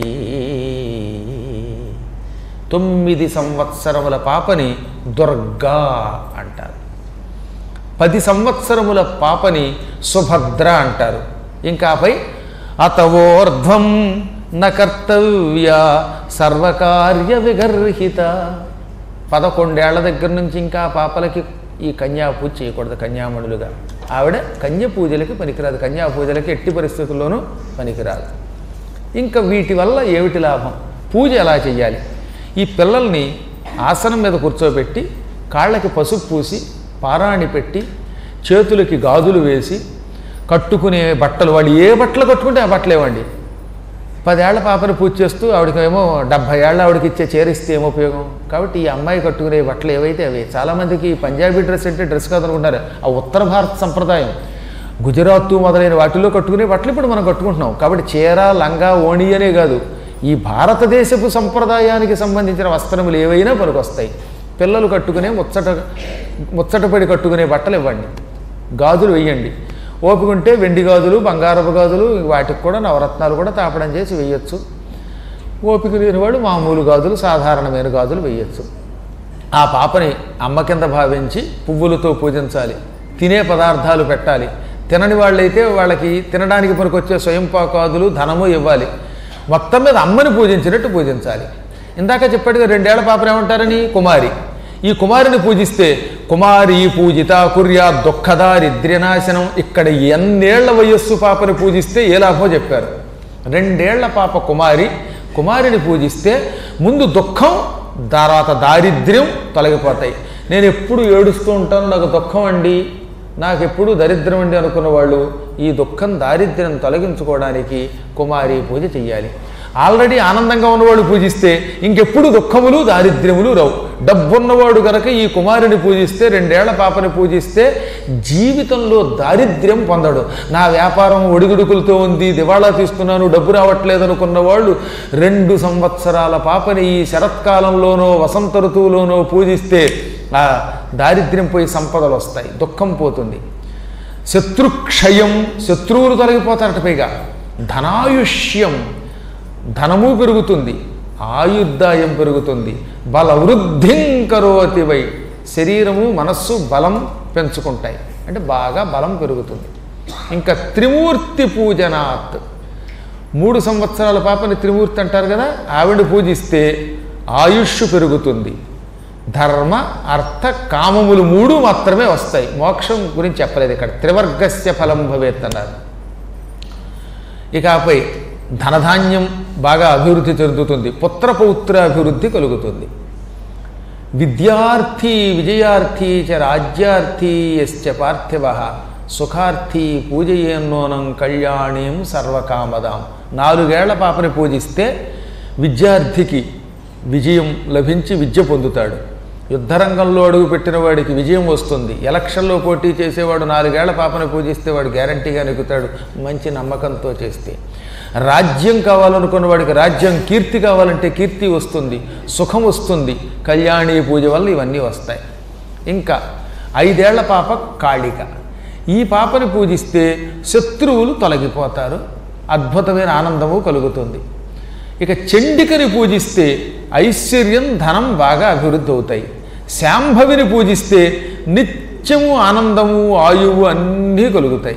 తొమ్మిది సంవత్సరముల పాపని దుర్గా అంటారు పది సంవత్సరముల పాపని సుభద్ర అంటారు ఇంకాపై అతవోర్ధ్వం న కర్తవ్య సర్వకార్య విగర్హిత పదకొండేళ్ల దగ్గర నుంచి ఇంకా ఆ పాపలకి ఈ కన్యా పూజ చేయకూడదు కన్యామణులుగా ఆవిడ కన్య పూజలకి పనికిరాదు కన్యా పూజలకి ఎట్టి పరిస్థితుల్లోనూ పనికిరాదు ఇంకా వీటి వల్ల ఏమిటి లాభం పూజ ఎలా చేయాలి ఈ పిల్లల్ని ఆసనం మీద కూర్చోబెట్టి కాళ్ళకి పసుపు పూసి పారాణి పెట్టి చేతులకి గాజులు వేసి కట్టుకునే బట్టలు వాళ్ళు ఏ బట్టలు కట్టుకుంటే ఆ బట్టలు ఇవ్వండి పదేళ్ల పాపని పూజ చేస్తూ ఆవిడకేమో డెబ్భై ఏళ్ళ ఆవిడకి ఇచ్చే చీర ఇస్తే ఏం ఉపయోగం కాబట్టి ఈ అమ్మాయి కట్టుకునే బట్టలు ఏవైతే అవి చాలామందికి పంజాబీ డ్రెస్ అంటే డ్రెస్ కాదనుకుంటారు ఆ ఉత్తర భారత సంప్రదాయం గుజరాత్ మొదలైన వాటిలో కట్టుకునే బట్టలు ఇప్పుడు మనం కట్టుకుంటున్నాం కాబట్టి చీర లంగా ఓణి అనే కాదు ఈ భారతదేశపు సంప్రదాయానికి సంబంధించిన వస్త్రములు ఏవైనా పనికొస్తాయి పిల్లలు కట్టుకునే ముచ్చట ముచ్చటపడి కట్టుకునే బట్టలు ఇవ్వండి గాజులు వేయండి ఓపిక ఉంటే వెండి గాజులు బంగారపు గాజులు వాటికి కూడా నవరత్నాలు కూడా తాపడం చేసి వేయచ్చు ఓపిక లేని వాడు మామూలు గాజులు సాధారణమైన గాజులు వేయచ్చు ఆ పాపని అమ్మ కింద భావించి పువ్వులతో పూజించాలి తినే పదార్థాలు పెట్టాలి తినని వాళ్ళైతే వాళ్ళకి తినడానికి పనికొచ్చే స్వయంపాకాదులు ధనము ఇవ్వాలి మొత్తం మీద అమ్మని పూజించినట్టు పూజించాలి ఇందాక చెప్పాడుగా రెండేళ్ల పాపను ఏమంటారని కుమారి ఈ కుమారిని పూజిస్తే కుమారి పూజిత కుర్యా దుఃఖదారిద్ర్యనాశనం ఇక్కడ ఎన్నేళ్ల వయస్సు పాపని పూజిస్తే ఏ లాభమో చెప్పారు రెండేళ్ల పాప కుమారి కుమారిని పూజిస్తే ముందు దుఃఖం తర్వాత దారిద్ర్యం తొలగిపోతాయి నేను ఎప్పుడు ఏడుస్తూ ఉంటాను నాకు దుఃఖం అండి నాకు ఎప్పుడు దరిద్రం అండి అనుకున్న వాళ్ళు ఈ దుఃఖం దారిద్ర్యం తొలగించుకోవడానికి కుమారి పూజ చెయ్యాలి ఆల్రెడీ ఆనందంగా ఉన్నవాడు పూజిస్తే ఇంకెప్పుడు దుఃఖములు దారిద్ర్యములు రావు డబ్బున్నవాడు గనక ఈ కుమారుని పూజిస్తే రెండేళ్ల పాపని పూజిస్తే జీవితంలో దారిద్ర్యం పొందడు నా వ్యాపారం ఒడిగుడుకులతో ఉంది దివాళా తీస్తున్నాను డబ్బు రావట్లేదు అనుకున్న వాళ్ళు రెండు సంవత్సరాల పాపని ఈ శరత్కాలంలోనో వసంత ఋతువులోనో పూజిస్తే ఆ దారిద్ర్యం పోయి సంపదలు వస్తాయి దుఃఖం పోతుంది శత్రుక్షయం శత్రువులు తొలగిపోతారట పైగా ధనాయుష్యం ధనము పెరుగుతుంది ఆయుర్దాయం పెరుగుతుంది బల వృద్ధిం కరోతి వై శరీరము మనస్సు బలం పెంచుకుంటాయి అంటే బాగా బలం పెరుగుతుంది ఇంకా త్రిమూర్తి పూజనాత్ మూడు సంవత్సరాల పాపని త్రిమూర్తి అంటారు కదా ఆవిడ పూజిస్తే ఆయుష్ పెరుగుతుంది ధర్మ అర్థ కామములు మూడు మాత్రమే వస్తాయి మోక్షం గురించి చెప్పలేదు ఇక్కడ త్రివర్గస్య ఫలం భవేత్ అన్నారు ఇక ఆపై ధనధాన్యం బాగా అభివృద్ధి చెందుతుంది పుత్ర పౌత్ర అభివృద్ధి కలుగుతుంది విద్యార్థి విజయార్థి చ రాజ్యార్థి యశ్చ పార్థివ సుఖార్థి పూజయేన్నోనం కళ్యాణీం సర్వకామదాం నాలుగేళ్ల పాపని పూజిస్తే విద్యార్థికి విజయం లభించి విద్య పొందుతాడు యుద్ధరంగంలో అడుగు పెట్టిన వాడికి విజయం వస్తుంది ఎలక్షన్లో పోటీ చేసేవాడు నాలుగేళ్ల పాపని పూజిస్తే వాడు గ్యారంటీగా నెగ్గుతాడు మంచి నమ్మకంతో చేస్తే రాజ్యం కావాలనుకున్న వాడికి రాజ్యం కీర్తి కావాలంటే కీర్తి వస్తుంది సుఖం వస్తుంది కళ్యాణి పూజ వల్ల ఇవన్నీ వస్తాయి ఇంకా ఐదేళ్ల పాప కాళిక ఈ పాపని పూజిస్తే శత్రువులు తొలగిపోతారు అద్భుతమైన ఆనందము కలుగుతుంది ఇక చండికని పూజిస్తే ఐశ్వర్యం ధనం బాగా అభివృద్ధి అవుతాయి శాంభవిని పూజిస్తే నిత్యము ఆనందము ఆయువు అన్నీ కలుగుతాయి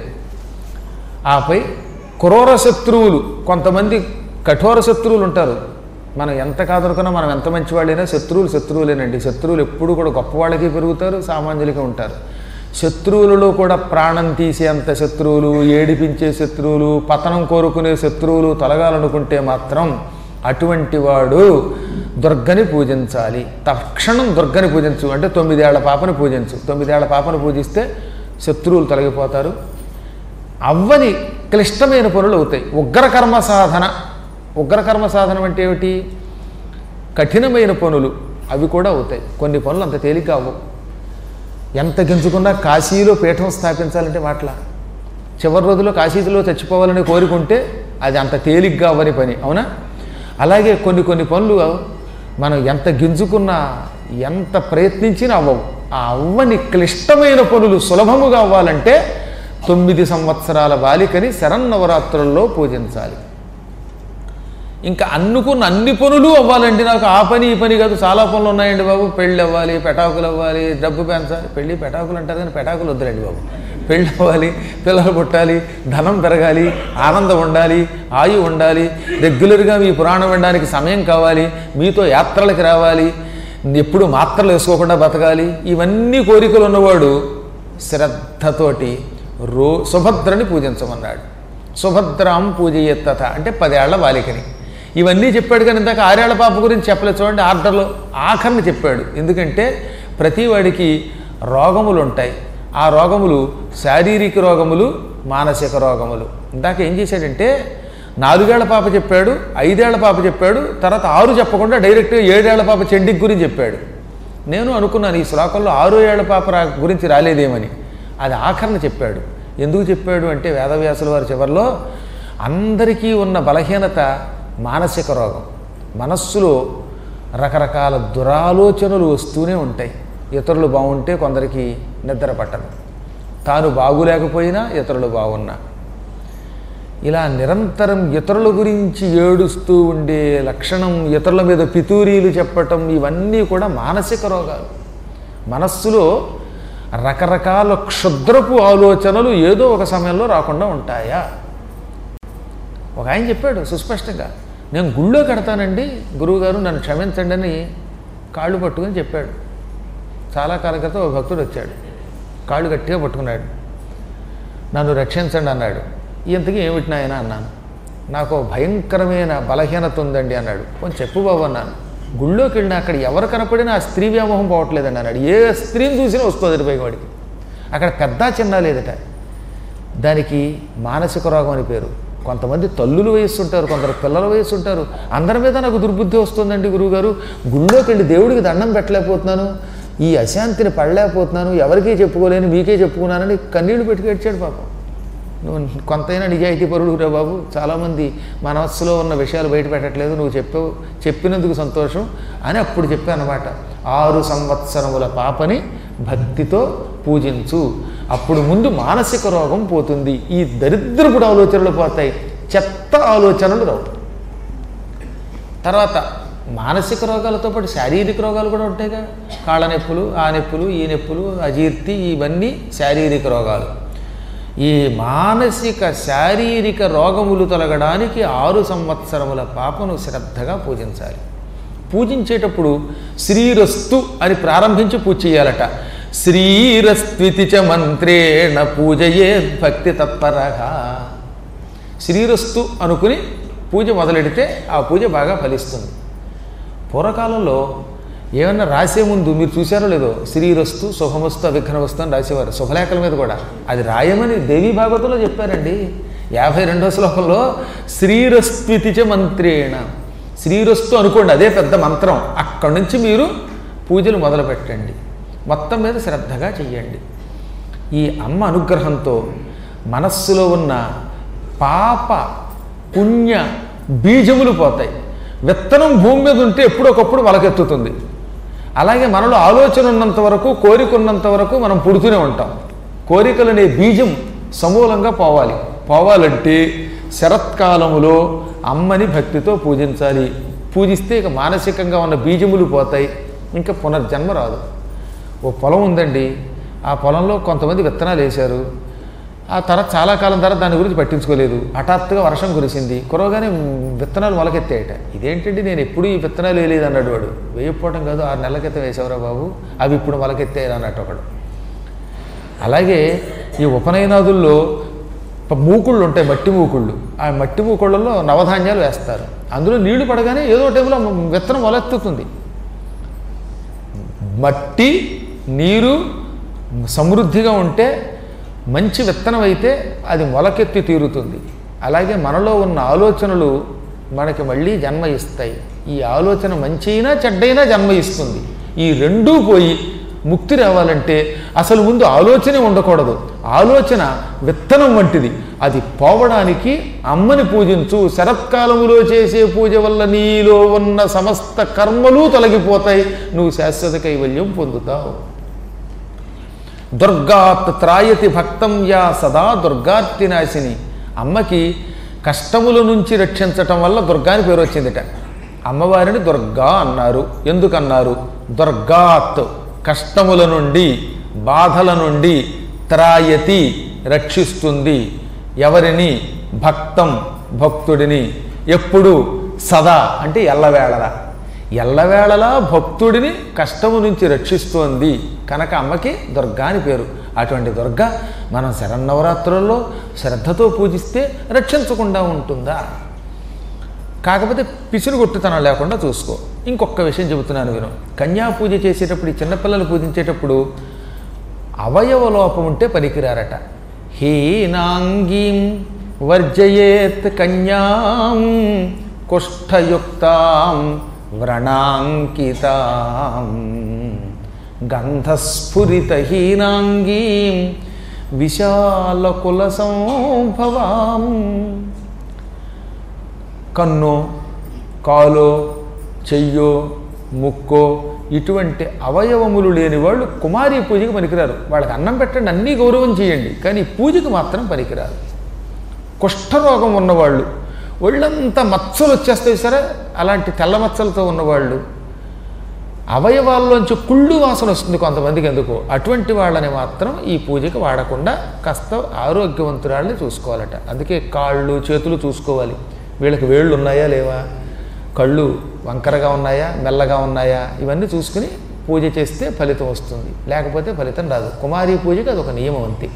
ఆపై క్రూర శత్రువులు కొంతమంది కఠోర శత్రువులు ఉంటారు మనం ఎంత కాదనుకున్నా మనం ఎంత మంచివాళ్ళైనా శత్రువులు శత్రువులేనండి శత్రువులు ఎప్పుడు కూడా గొప్పవాళ్ళకి పెరుగుతారు సామాన్యులకి ఉంటారు శత్రువులలో కూడా ప్రాణం తీసేంత శత్రువులు ఏడిపించే శత్రువులు పతనం కోరుకునే శత్రువులు తొలగాలనుకుంటే మాత్రం అటువంటి వాడు దుర్గని పూజించాలి తక్షణం దుర్గని పూజించు అంటే తొమ్మిదేళ్ల పాపని పూజించు తొమ్మిదేళ్ల పాపని పూజిస్తే శత్రువులు తొలగిపోతారు అవ్వని క్లిష్టమైన పనులు అవుతాయి ఉగ్రకర్మ సాధన ఉగ్రకర్మ సాధనం అంటే ఏమిటి కఠినమైన పనులు అవి కూడా అవుతాయి కొన్ని పనులు అంత తేలిక అవ్వవు ఎంత గింజుకున్నా కాశీలో పీఠం స్థాపించాలంటే మాటల చివరి రోజుల్లో కాశీలో చచ్చిపోవాలని కోరుకుంటే అది అంత తేలిగ్గా అవ్వని పని అవునా అలాగే కొన్ని కొన్ని పనులు మనం ఎంత గింజుకున్నా ఎంత ప్రయత్నించినా అవ్వవు ఆ అవ్వని క్లిష్టమైన పనులు సులభముగా అవ్వాలంటే తొమ్మిది సంవత్సరాల బాలికని శరన్నవరాత్రుల్లో పూజించాలి ఇంకా అనుకున్న అన్ని పనులు అవ్వాలండి నాకు ఆ పని ఈ పని కాదు చాలా పనులు ఉన్నాయండి బాబు పెళ్ళి అవ్వాలి పెటాకులు అవ్వాలి డబ్బు పెంచాలి పెళ్ళి పెటాకులు అంటారు కానీ పెటాకులు వద్దులండి బాబు పెళ్ళి అవ్వాలి పిల్లలు పుట్టాలి ధనం పెరగాలి ఆనందం ఉండాలి ఆయు ఉండాలి రెగ్యులర్గా మీ పురాణం వినడానికి సమయం కావాలి మీతో యాత్రలకి రావాలి ఎప్పుడు మాత్రలు వేసుకోకుండా బతకాలి ఇవన్నీ కోరికలు ఉన్నవాడు శ్రద్ధతోటి రో సుభద్రని పూజించమన్నాడు సుభద్రాం పూజయత్తత అంటే పదేళ్ల బాలికని ఇవన్నీ చెప్పాడు కానీ ఇందాక ఆరేళ్ల పాప గురించి చెప్పలేదు చూడండి ఆర్డర్లో ఆఖరిని చెప్పాడు ఎందుకంటే ప్రతి వాడికి రోగములు ఉంటాయి ఆ రోగములు శారీరక రోగములు మానసిక రోగములు ఇందాక ఏం చేశాడంటే నాలుగేళ్ల పాప చెప్పాడు ఐదేళ్ల పాప చెప్పాడు తర్వాత ఆరు చెప్పకుండా డైరెక్ట్గా ఏడేళ్ల పాప చెండికి గురించి చెప్పాడు నేను అనుకున్నాను ఈ శ్లోకంలో ఆరు ఏళ్ల పాప రా గురించి రాలేదేమని అది ఆఖరణ చెప్పాడు ఎందుకు చెప్పాడు అంటే వేదవ్యాసుల వారి చివరిలో అందరికీ ఉన్న బలహీనత మానసిక రోగం మనస్సులో రకరకాల దురాలోచనలు వస్తూనే ఉంటాయి ఇతరులు బాగుంటే కొందరికి నిద్ర పట్టదు తాను బాగులేకపోయినా ఇతరులు బాగున్నా ఇలా నిరంతరం ఇతరుల గురించి ఏడుస్తూ ఉండే లక్షణం ఇతరుల మీద పితూరీలు చెప్పటం ఇవన్నీ కూడా మానసిక రోగాలు మనస్సులో రకరకాల క్షుద్రపు ఆలోచనలు ఏదో ఒక సమయంలో రాకుండా ఉంటాయా ఒక ఆయన చెప్పాడు సుస్పష్టంగా నేను గుళ్ళో కడతానండి గురువుగారు నన్ను క్షమించండి అని కాళ్ళు పట్టుకుని చెప్పాడు చాలా కాలం క్రితం ఒక భక్తుడు వచ్చాడు కాళ్ళు గట్టిగా పట్టుకున్నాడు నన్ను రక్షించండి అన్నాడు ఇంతకీ ఏమిటి నాయన అన్నాను నాకు ఓ భయంకరమైన బలహీనత ఉందండి అన్నాడు కొంచెం చెప్పు బాబు అన్నాను గుళ్ళోకి వెళ్ళినా అక్కడ ఎవరు కనపడినా ఆ స్త్రీ వ్యామోహం పోవట్లేదండి అన్నాడు ఏ స్త్రీని చూసినా వస్తుంది పైకి వాడికి అక్కడ పెద్ద చిన్న లేదట దానికి మానసిక రోగం అని పేరు కొంతమంది తల్లులు వయస్సుంటారు కొందరు పిల్లల వయస్సుంటారు అందరి మీద నాకు దుర్బుద్ధి వస్తుందండి గురువుగారు గుళ్ళోకి వెళ్ళి దేవుడికి దండం పెట్టలేకపోతున్నాను ఈ అశాంతిని పడలేకపోతున్నాను ఎవరికీ చెప్పుకోలేని మీకే చెప్పుకున్నానని కన్నీళ్లు పెట్టుకు ఏడ్చాడు పాపం నువ్వు కొంతైనా నిజాయితీ పరుడు రా బాబు చాలామంది మనస్సులో ఉన్న విషయాలు బయట పెట్టట్లేదు నువ్వు చెప్పావు చెప్పినందుకు సంతోషం అని అప్పుడు చెప్పాను అనమాట ఆరు సంవత్సరముల పాపని భక్తితో పూజించు అప్పుడు ముందు మానసిక రోగం పోతుంది ఈ దరిద్రపుడు ఆలోచనలు పోతాయి చెత్త ఆలోచనలు రావు తర్వాత మానసిక రోగాలతో పాటు శారీరక రోగాలు కూడా ఉంటాయిగా కాళ్ళ నొప్పులు ఆ నొప్పులు ఈ నొప్పులు అజీర్తి ఇవన్నీ శారీరక రోగాలు ఈ మానసిక శారీరక రోగములు తొలగడానికి ఆరు సంవత్సరముల పాపను శ్రద్ధగా పూజించాలి పూజించేటప్పుడు శ్రీరస్తు అని ప్రారంభించి పూజ చేయాలట శ్రీరస్త్వితి చ మంత్రేణ పూజయే భక్తి తత్పరగా శ్రీరస్తు అనుకుని పూజ మొదలెడితే ఆ పూజ బాగా ఫలిస్తుంది పూర్వకాలంలో ఏమన్నా రాసే ముందు మీరు చూసారో లేదో శ్రీరస్తు శుభమస్తు అవిఘ్నవస్తు అని రాసేవారు శుభలేఖల మీద కూడా అది రాయమని దేవీ భాగవతంలో చెప్పారండి యాభై రెండో శ్లోకంలో శ్రీరస్త్వితిచ మంత్రేణ శ్రీరస్తు అనుకోండి అదే పెద్ద మంత్రం అక్కడి నుంచి మీరు పూజలు మొదలు పెట్టండి మొత్తం మీద శ్రద్ధగా చెయ్యండి ఈ అమ్మ అనుగ్రహంతో మనస్సులో ఉన్న పాప పుణ్య బీజములు పోతాయి విత్తనం భూమి మీద ఉంటే ఎప్పుడొకప్పుడు మొలకెత్తుతుంది అలాగే మనలో ఆలోచన ఉన్నంత వరకు కోరిక ఉన్నంత వరకు మనం పుడుతూనే ఉంటాం కోరికలనే బీజం సమూలంగా పోవాలి పోవాలంటే శరత్కాలములో అమ్మని భక్తితో పూజించాలి పూజిస్తే ఇక మానసికంగా ఉన్న బీజములు పోతాయి ఇంకా పునర్జన్మ రాదు ఓ పొలం ఉందండి ఆ పొలంలో కొంతమంది విత్తనాలు వేశారు ఆ తర్వాత చాలా కాలం తర్వాత దాని గురించి పట్టించుకోలేదు హఠాత్తుగా వర్షం కురిసింది కురవగానే విత్తనాలు మొలకెత్తాయట ఇదేంటండి నేను ఎప్పుడు ఈ విత్తనాలు వేయలేదు అన్నాడు వాడు వేయకపోవడం కాదు ఆరు నెలల క్రితం వేసేవరా బాబు అవి ఇప్పుడు మొలకెత్తాయి అన్నట్టు ఒకడు అలాగే ఈ ఉపనయనాదుల్లో ప- మూకుళ్ళు ఉంటాయి మట్టి మూకుళ్ళు ఆ మట్టి మూకుళ్ళల్లో నవధాన్యాలు వేస్తారు అందులో నీళ్లు పడగానే ఏదో టైంలో విత్తనం మొలెత్తుతుంది మట్టి నీరు సమృద్ధిగా ఉంటే మంచి విత్తనం అయితే అది మొలకెత్తి తీరుతుంది అలాగే మనలో ఉన్న ఆలోచనలు మనకి మళ్ళీ జన్మ ఇస్తాయి ఈ ఆలోచన మంచి అయినా చెడ్డైనా జన్మ ఇస్తుంది ఈ రెండూ పోయి ముక్తి రావాలంటే అసలు ముందు ఆలోచనే ఉండకూడదు ఆలోచన విత్తనం వంటిది అది పోవడానికి అమ్మని పూజించు శరత్కాలములో చేసే పూజ వల్ల నీలో ఉన్న సమస్త కర్మలు తొలగిపోతాయి నువ్వు శాశ్వత కైవల్యం పొందుతావు దుర్గాత్ త్రాయతి భక్తం యా సదా దుర్గార్తి నాశిని అమ్మకి కష్టముల నుంచి రక్షించటం వల్ల దుర్గాని పేరు వచ్చిందిట అమ్మవారిని దుర్గా అన్నారు ఎందుకన్నారు దుర్గాత్ కష్టముల నుండి బాధల నుండి త్రాయతి రక్షిస్తుంది ఎవరిని భక్తం భక్తుడిని ఎప్పుడు సదా అంటే ఎల్లవేళలా ఎల్లవేళలా భక్తుడిని కష్టము నుంచి రక్షిస్తోంది కనుక అమ్మకి దుర్గా అని పేరు అటువంటి దుర్గ మనం శరన్నవరాత్రుల్లో శ్రద్ధతో పూజిస్తే రక్షించకుండా ఉంటుందా కాకపోతే పిసిరుగొట్టుతనం లేకుండా చూసుకో ఇంకొక విషయం చెబుతున్నాను విను కన్యా పూజ చేసేటప్పుడు ఈ చిన్నపిల్లలు పూజించేటప్పుడు అవయవ లోపం ఉంటే పనికిరారట హీనాంగీం వర్జయేత్ కన్యాం కుష్ఠయుక్తాం వ్రణాంకితాం గంధస్ఫురితహీనాంగీం విశాలకుల సంభవాం కన్ను కాలో చెయ్యో ముక్కో ఇటువంటి అవయవములు లేని వాళ్ళు కుమారి పూజకి పనికిరారు వాళ్ళకి అన్నం పెట్టండి అన్నీ గౌరవం చేయండి కానీ పూజకి మాత్రం పనికిరారు కుష్ఠరోగం ఉన్నవాళ్ళు ఒళ్ళంతా మచ్చలు వచ్చేస్తాయి సరే అలాంటి తెల్ల మచ్చలతో ఉన్నవాళ్ళు అవయవాల్లోంచి కుళ్ళు వాసన వస్తుంది కొంతమందికి ఎందుకో అటువంటి వాళ్ళని మాత్రం ఈ పూజకి వాడకుండా కాస్త ఆరోగ్యవంతురాళ్ళని చూసుకోవాలట అందుకే కాళ్ళు చేతులు చూసుకోవాలి వీళ్ళకి వేళ్ళు ఉన్నాయా లేవా కళ్ళు వంకరగా ఉన్నాయా మెల్లగా ఉన్నాయా ఇవన్నీ చూసుకుని పూజ చేస్తే ఫలితం వస్తుంది లేకపోతే ఫలితం రాదు కుమారి పూజకి అదొక నియమం అంతే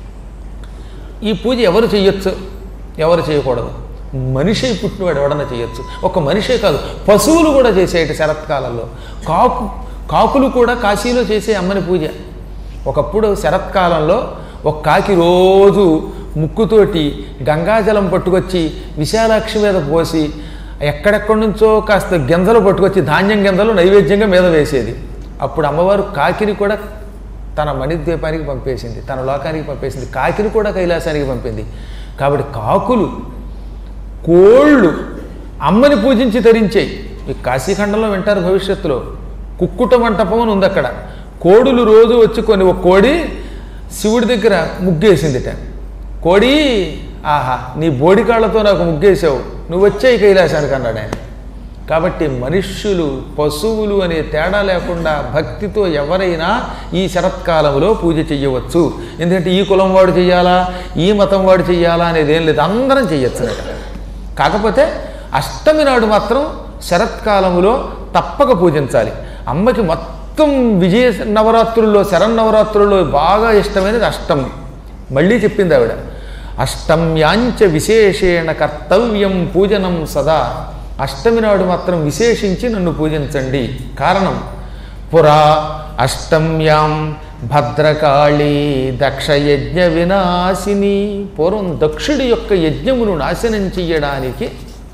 ఈ పూజ ఎవరు చేయొచ్చు ఎవరు చేయకూడదు మనిషి పుట్టినవాడు ఎవడన్నా చేయొచ్చు ఒక మనిషే కాదు పశువులు కూడా చేసేట శరత్కాలంలో కాకు కాకులు కూడా కాశీలో చేసే అమ్మని పూజ ఒకప్పుడు శరత్కాలంలో ఒక కాకి రోజు ముక్కుతోటి గంగాజలం పట్టుకొచ్చి విశాలాక్షి మీద పోసి ఎక్కడెక్కడి నుంచో కాస్త గింజలు పట్టుకొచ్చి ధాన్యం గింజలు నైవేద్యంగా మీద వేసేది అప్పుడు అమ్మవారు కాకిని కూడా తన మణిద్వీపానికి పంపేసింది తన లోకానికి పంపేసింది కాకిని కూడా కైలాసానికి పంపింది కాబట్టి కాకులు కోళ్ళు అమ్మని పూజించి తరించాయి ఈ కాశీఖండంలో వింటారు భవిష్యత్తులో కుక్కుట మంటపం అని ఉంది అక్కడ కోడులు రోజు వచ్చి కొన్ని ఒక కోడి శివుడి దగ్గర ముగ్గేసిందిట కోడి ఆహా నీ బోడికాళ్లతో నాకు ముగ్గేసావు నువ్వు వచ్చాయి కైలాసానికి అన్నాడు ఆయన కాబట్టి మనుష్యులు పశువులు అనే తేడా లేకుండా భక్తితో ఎవరైనా ఈ శరత్కాలంలో పూజ చెయ్యవచ్చు ఎందుకంటే ఈ కులం వాడు చెయ్యాలా ఈ మతం వాడు చెయ్యాలా అనేది ఏం లేదు అందరం చెయ్యొచ్చు కాకపోతే అష్టమి నాడు మాత్రం శరత్కాలములో తప్పక పూజించాలి అమ్మకి మొత్తం విజయ నవరాత్రుల్లో శరన్నవరాత్రుల్లో బాగా ఇష్టమైనది అష్టమి మళ్ళీ చెప్పింది ఆవిడ అష్టమ్యాంచ విశేషేణ కర్తవ్యం పూజనం సదా అష్టమి నాడు మాత్రం విశేషించి నన్ను పూజించండి కారణం పురా అష్టమ్యాం భద్రకాళి దక్షయజ్ఞ వినాశిని పూర్వం దక్షుడి యొక్క యజ్ఞమును నాశనం చెయ్యడానికి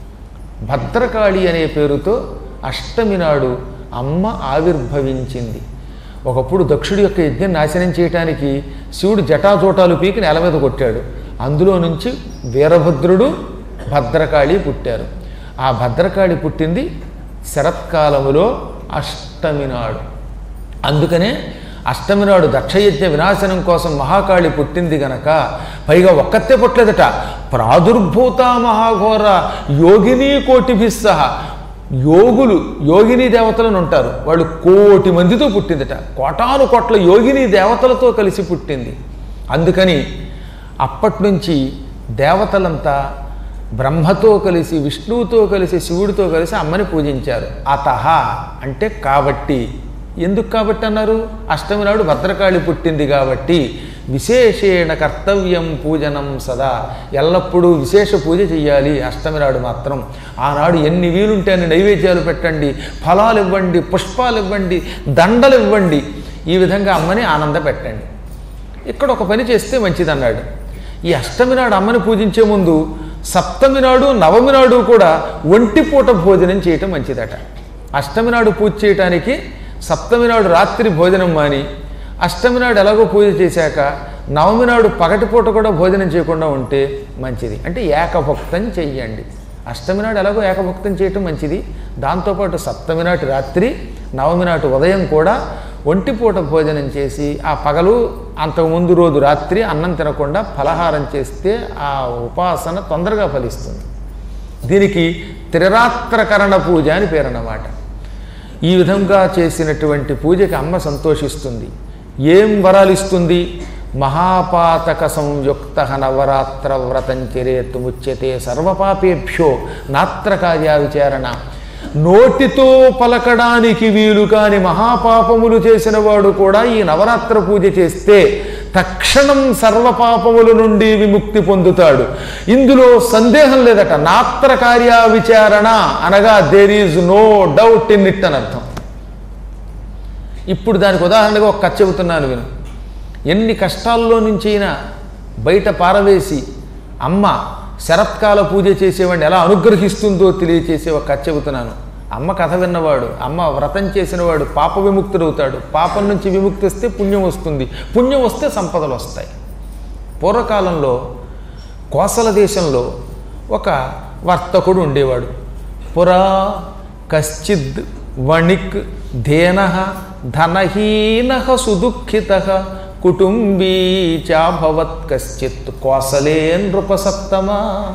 భద్రకాళి అనే పేరుతో అష్టమి నాడు అమ్మ ఆవిర్భవించింది ఒకప్పుడు దక్షుడి యొక్క యజ్ఞం నాశనం చేయటానికి శివుడు జటాజోటాలు పీకి నేల మీద కొట్టాడు అందులో నుంచి వీరభద్రుడు భద్రకాళి పుట్టారు ఆ భద్రకాళి పుట్టింది శరత్కాలములో అష్టమి నాడు అందుకనే అష్టమి నాడు దక్షయజ్ఞ వినాశనం కోసం మహాకాళి పుట్టింది గనక పైగా ఒక్కతే పుట్టలేదట ప్రాదుర్భూత మహాఘోర యోగిని కోటిభిస్సహ యోగులు యోగిని దేవతలను ఉంటారు వాళ్ళు కోటి మందితో పుట్టిందట కోటాను కోట్ల యోగిని దేవతలతో కలిసి పుట్టింది అందుకని అప్పటి నుంచి దేవతలంతా బ్రహ్మతో కలిసి విష్ణువుతో కలిసి శివుడితో కలిసి అమ్మని పూజించారు అతహ అంటే కాబట్టి ఎందుకు కాబట్టి అన్నారు అష్టమి నాడు భద్రకాళి పుట్టింది కాబట్టి విశేషేణ కర్తవ్యం పూజనం సదా ఎల్లప్పుడూ విశేష పూజ చెయ్యాలి అష్టమి నాడు మాత్రం ఆనాడు ఎన్ని వీలుంటే అన్ని నైవేద్యాలు పెట్టండి ఫలాలు ఇవ్వండి పుష్పాలు ఇవ్వండి దండలు ఇవ్వండి ఈ విధంగా అమ్మని ఆనంద పెట్టండి ఇక్కడ ఒక పని చేస్తే మంచిదన్నాడు ఈ అష్టమి నాడు అమ్మని పూజించే ముందు సప్తమి నాడు నవమి నాడు కూడా ఒంటిపూట భోజనం చేయటం మంచిదట అష్టమి నాడు పూజ చేయటానికి సప్తమి నాడు రాత్రి భోజనం మాని అష్టమి నాడు ఎలాగో పూజ చేశాక నవమి నాడు పగటిపూట కూడా భోజనం చేయకుండా ఉంటే మంచిది అంటే ఏకభక్తం చెయ్యండి అష్టమి నాడు ఎలాగో ఏకభక్తం చేయటం మంచిది దాంతోపాటు సప్తమి నాటి రాత్రి నవమి నాటి ఉదయం కూడా ఒంటిపూట భోజనం చేసి ఆ పగలు అంతకుముందు రోజు రాత్రి అన్నం తినకుండా ఫలహారం చేస్తే ఆ ఉపాసన తొందరగా ఫలిస్తుంది దీనికి త్రిరాత్రకరణ పూజ అని పేరన్నమాట ఈ విధంగా చేసినటువంటి పూజకి అమ్మ సంతోషిస్తుంది ఏం వరాలు ఇస్తుంది మహాపాతక సంయుక్త నవరాత్ర వ్రతం చరేతు ముచ్యతే సర్వపాపేభ్యో నాత్రకార్య విచారణ నోటితో పలకడానికి వీలు కాని మహాపాపములు చేసిన వాడు కూడా ఈ నవరాత్ర పూజ చేస్తే తక్షణం సర్వపాపముల నుండి విముక్తి పొందుతాడు ఇందులో సందేహం లేదట నాత్ర కార్య విచారణ అనగా there is no doubt in it అని అర్థం ఇప్పుడు దానికి ఉదాహరణగా ఒక కథ చెబుతున్నాను విను ఎన్ని కష్టాల్లో నుంచి అయినా బయట పారవేసి అమ్మ శరత్కాల పూజ చేసేవాడిని ఎలా అనుగ్రహిస్తుందో తెలియచేసే ఒక కథ చెబుతున్నాను అమ్మ కథ విన్నవాడు అమ్మ వ్రతం చేసినవాడు పాప విముక్తుడవుతాడు పాపం నుంచి విముక్తి వస్తే పుణ్యం వస్తుంది పుణ్యం వస్తే సంపదలు వస్తాయి పూర్వకాలంలో కోసల దేశంలో ఒక వర్తకుడు ఉండేవాడు పురా కశ్చిద్ వణిక్ ధేన ధనహీన సుదుఃఖిత కుటుంబీ చాభవత్ కశ్చిత్ కోసలే నృపసత్తమా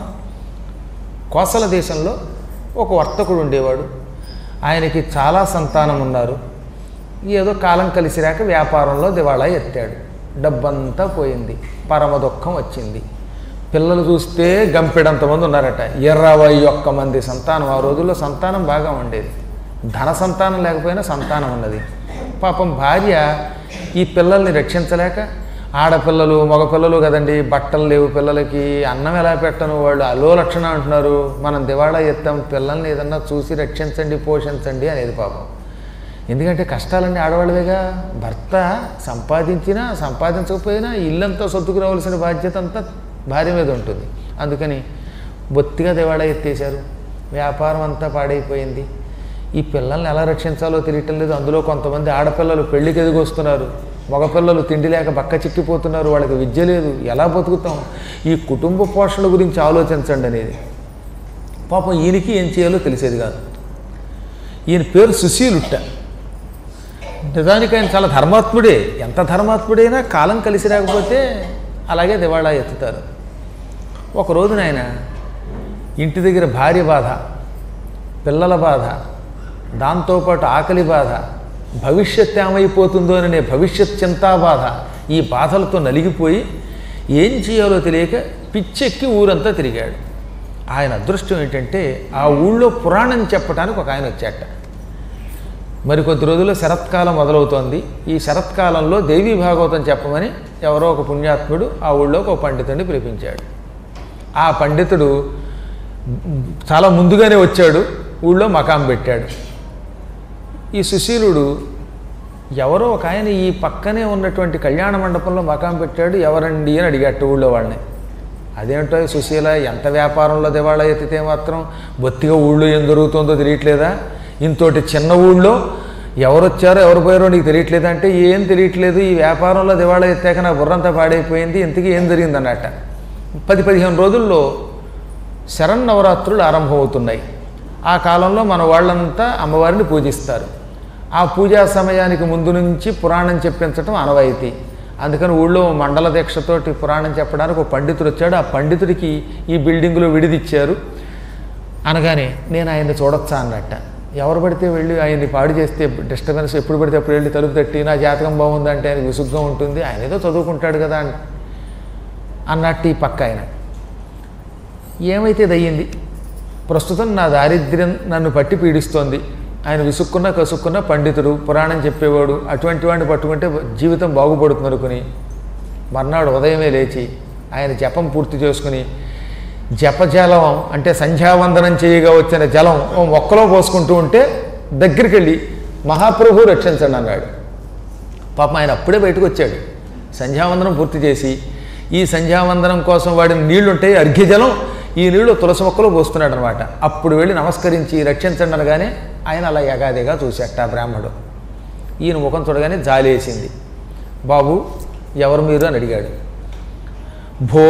కోసల దేశంలో ఒక వర్తకుడు ఉండేవాడు ఆయనకి చాలా సంతానం ఉన్నారు ఏదో కాలం కలిసి రాక వ్యాపారంలో దివాళా ఎత్తాడు డబ్బంతా పోయింది పరమ దుఃఖం వచ్చింది పిల్లలు చూస్తే గంపెడంతమంది ఉన్నారట ఇరవై ఒక్క మంది సంతానం ఆ రోజుల్లో సంతానం బాగా ఉండేది ధన సంతానం లేకపోయినా సంతానం ఉన్నది పాపం భార్య ఈ పిల్లల్ని రక్షించలేక ఆడపిల్లలు మగపిల్లలు కదండి బట్టలు లేవు పిల్లలకి అన్నం ఎలా పెట్టను వాళ్ళు అలో లక్షణ అంటున్నారు మనం దివాళా ఎత్తాం పిల్లల్ని ఏదన్నా చూసి రక్షించండి పోషించండి అనేది పాపం ఎందుకంటే కష్టాలన్నీ ఆడవాళ్ళవేగా భర్త సంపాదించినా సంపాదించకపోయినా ఇల్లంతా సొత్తుకు రావాల్సిన బాధ్యత అంతా భార్య మీద ఉంటుంది అందుకని బొత్తిగా దివాళా ఎత్తేశారు వ్యాపారం అంతా పాడైపోయింది ఈ పిల్లల్ని ఎలా రక్షించాలో తెలియటం లేదు అందులో కొంతమంది ఆడపిల్లలు పెళ్లికి ఎదిగొస్తున్నారు మగపిల్లలు తిండి లేక బక్క చిక్కిపోతున్నారు వాళ్ళకి విద్య లేదు ఎలా బతుకుతాం ఈ కుటుంబ పోషణ గురించి ఆలోచించండి అనేది పాపం ఈయనకి ఏం చేయాలో తెలిసేది కాదు ఈయన పేరు సుశీలుట్ట నిజానికి ఆయన చాలా ధర్మాత్ముడే ఎంత ధర్మాత్ముడైనా కాలం కలిసి రాకపోతే అలాగే దివాళా ఎత్తుతారు ఒక రోజున ఆయన ఇంటి దగ్గర భార్య బాధ పిల్లల బాధ దాంతోపాటు ఆకలి బాధ భవిష్యత్ ఏమైపోతుందో అనే భవిష్యత్ చింతా బాధ ఈ బాధలతో నలిగిపోయి ఏం చేయాలో తెలియక పిచ్చెక్కి ఊరంతా తిరిగాడు ఆయన అదృష్టం ఏంటంటే ఆ ఊళ్ళో పురాణం చెప్పడానికి ఒక ఆయన వచ్చాట మరి కొద్ది రోజుల్లో శరత్కాలం మొదలవుతోంది ఈ శరత్కాలంలో దేవీ భాగవతం చెప్పమని ఎవరో ఒక పుణ్యాత్ముడు ఆ ఊళ్ళో ఒక పండితుడిని పిలిపించాడు ఆ పండితుడు చాలా ముందుగానే వచ్చాడు ఊళ్ళో మకాం పెట్టాడు ఈ సుశీలుడు ఎవరో ఒక ఆయన ఈ పక్కనే ఉన్నటువంటి కళ్యాణ మండపంలో మకాం పెట్టాడు ఎవరండి అని అడిగాట ఊళ్ళో వాళ్ళని అదేంటో ఈ సుశీల ఎంత వ్యాపారంలో దివాళా ఎత్తితే మాత్రం బొత్తిగా ఊళ్ళో ఏం జరుగుతుందో తెలియట్లేదా ఇంతోటి చిన్న ఊళ్ళో ఎవరు వచ్చారో ఎవరు పోయారో నీకు తెలియట్లేదా అంటే ఏం తెలియట్లేదు ఈ వ్యాపారంలో దివాళా ఎత్తాక నా బుర్రంతా పాడైపోయింది ఇంతకీ ఏం జరిగింది అన్నట్ట పది పదిహేను రోజుల్లో శరన్నవరాత్రులు ఆరంభమవుతున్నాయి ఆ కాలంలో మన వాళ్ళంతా అమ్మవారిని పూజిస్తారు ఆ పూజా సమయానికి ముందు నుంచి పురాణం చెప్పించటం అనవాయితీ అందుకని ఊళ్ళో మండల దీక్షతోటి పురాణం చెప్పడానికి ఒక పండితుడు వచ్చాడు ఆ పండితుడికి ఈ బిల్డింగ్లో విడిదిచ్చారు అనగానే నేను ఆయన్ని చూడొచ్చా అన్నట్ట ఎవరు పడితే వెళ్ళి ఆయన్ని పాడు చేస్తే డిస్టర్బెన్స్ ఎప్పుడు పడితే అప్పుడు వెళ్ళి తలుపు తట్టి నా జాతకం బాగుందంటే ఆయనకి విసుగ్గా ఉంటుంది ఆయన ఏదో చదువుకుంటాడు కదా అని అన్నట్టు ఈ పక్క ఆయన ఏమైతే దయ్యింది ప్రస్తుతం నా దారిద్ర్యం నన్ను పట్టి పీడిస్తోంది ఆయన విసుక్కున్న కసుక్కున్న పండితుడు పురాణం చెప్పేవాడు అటువంటి వాడిని పట్టుకుంటే జీవితం బాగుపడుతుంది అనుకుని మర్నాడు ఉదయమే లేచి ఆయన జపం పూర్తి చేసుకుని జపజలం అంటే సంధ్యావందనం చేయగా వచ్చిన జలం ఓ మొక్కలో పోసుకుంటూ ఉంటే దగ్గరికి వెళ్ళి మహాప్రభు రక్షించండి అన్నాడు పాపం ఆయన అప్పుడే బయటకు వచ్చాడు సంధ్యావందనం పూర్తి చేసి ఈ సంధ్యావందనం కోసం వాడిన నీళ్లు ఉంటాయి అర్ఘ్యజలం ఈ నీళ్లు తులసి మొక్కలో పోస్తున్నాడు అనమాట అప్పుడు వెళ్ళి నమస్కరించి రక్షించండి అనగానే ఆయన అలా యగాదిగా చూశాట ఆ బ్రాహ్మడు ఈయన ముఖం చూడగానే జాలేసింది బాబు ఎవరు మీరు అని అడిగాడు భో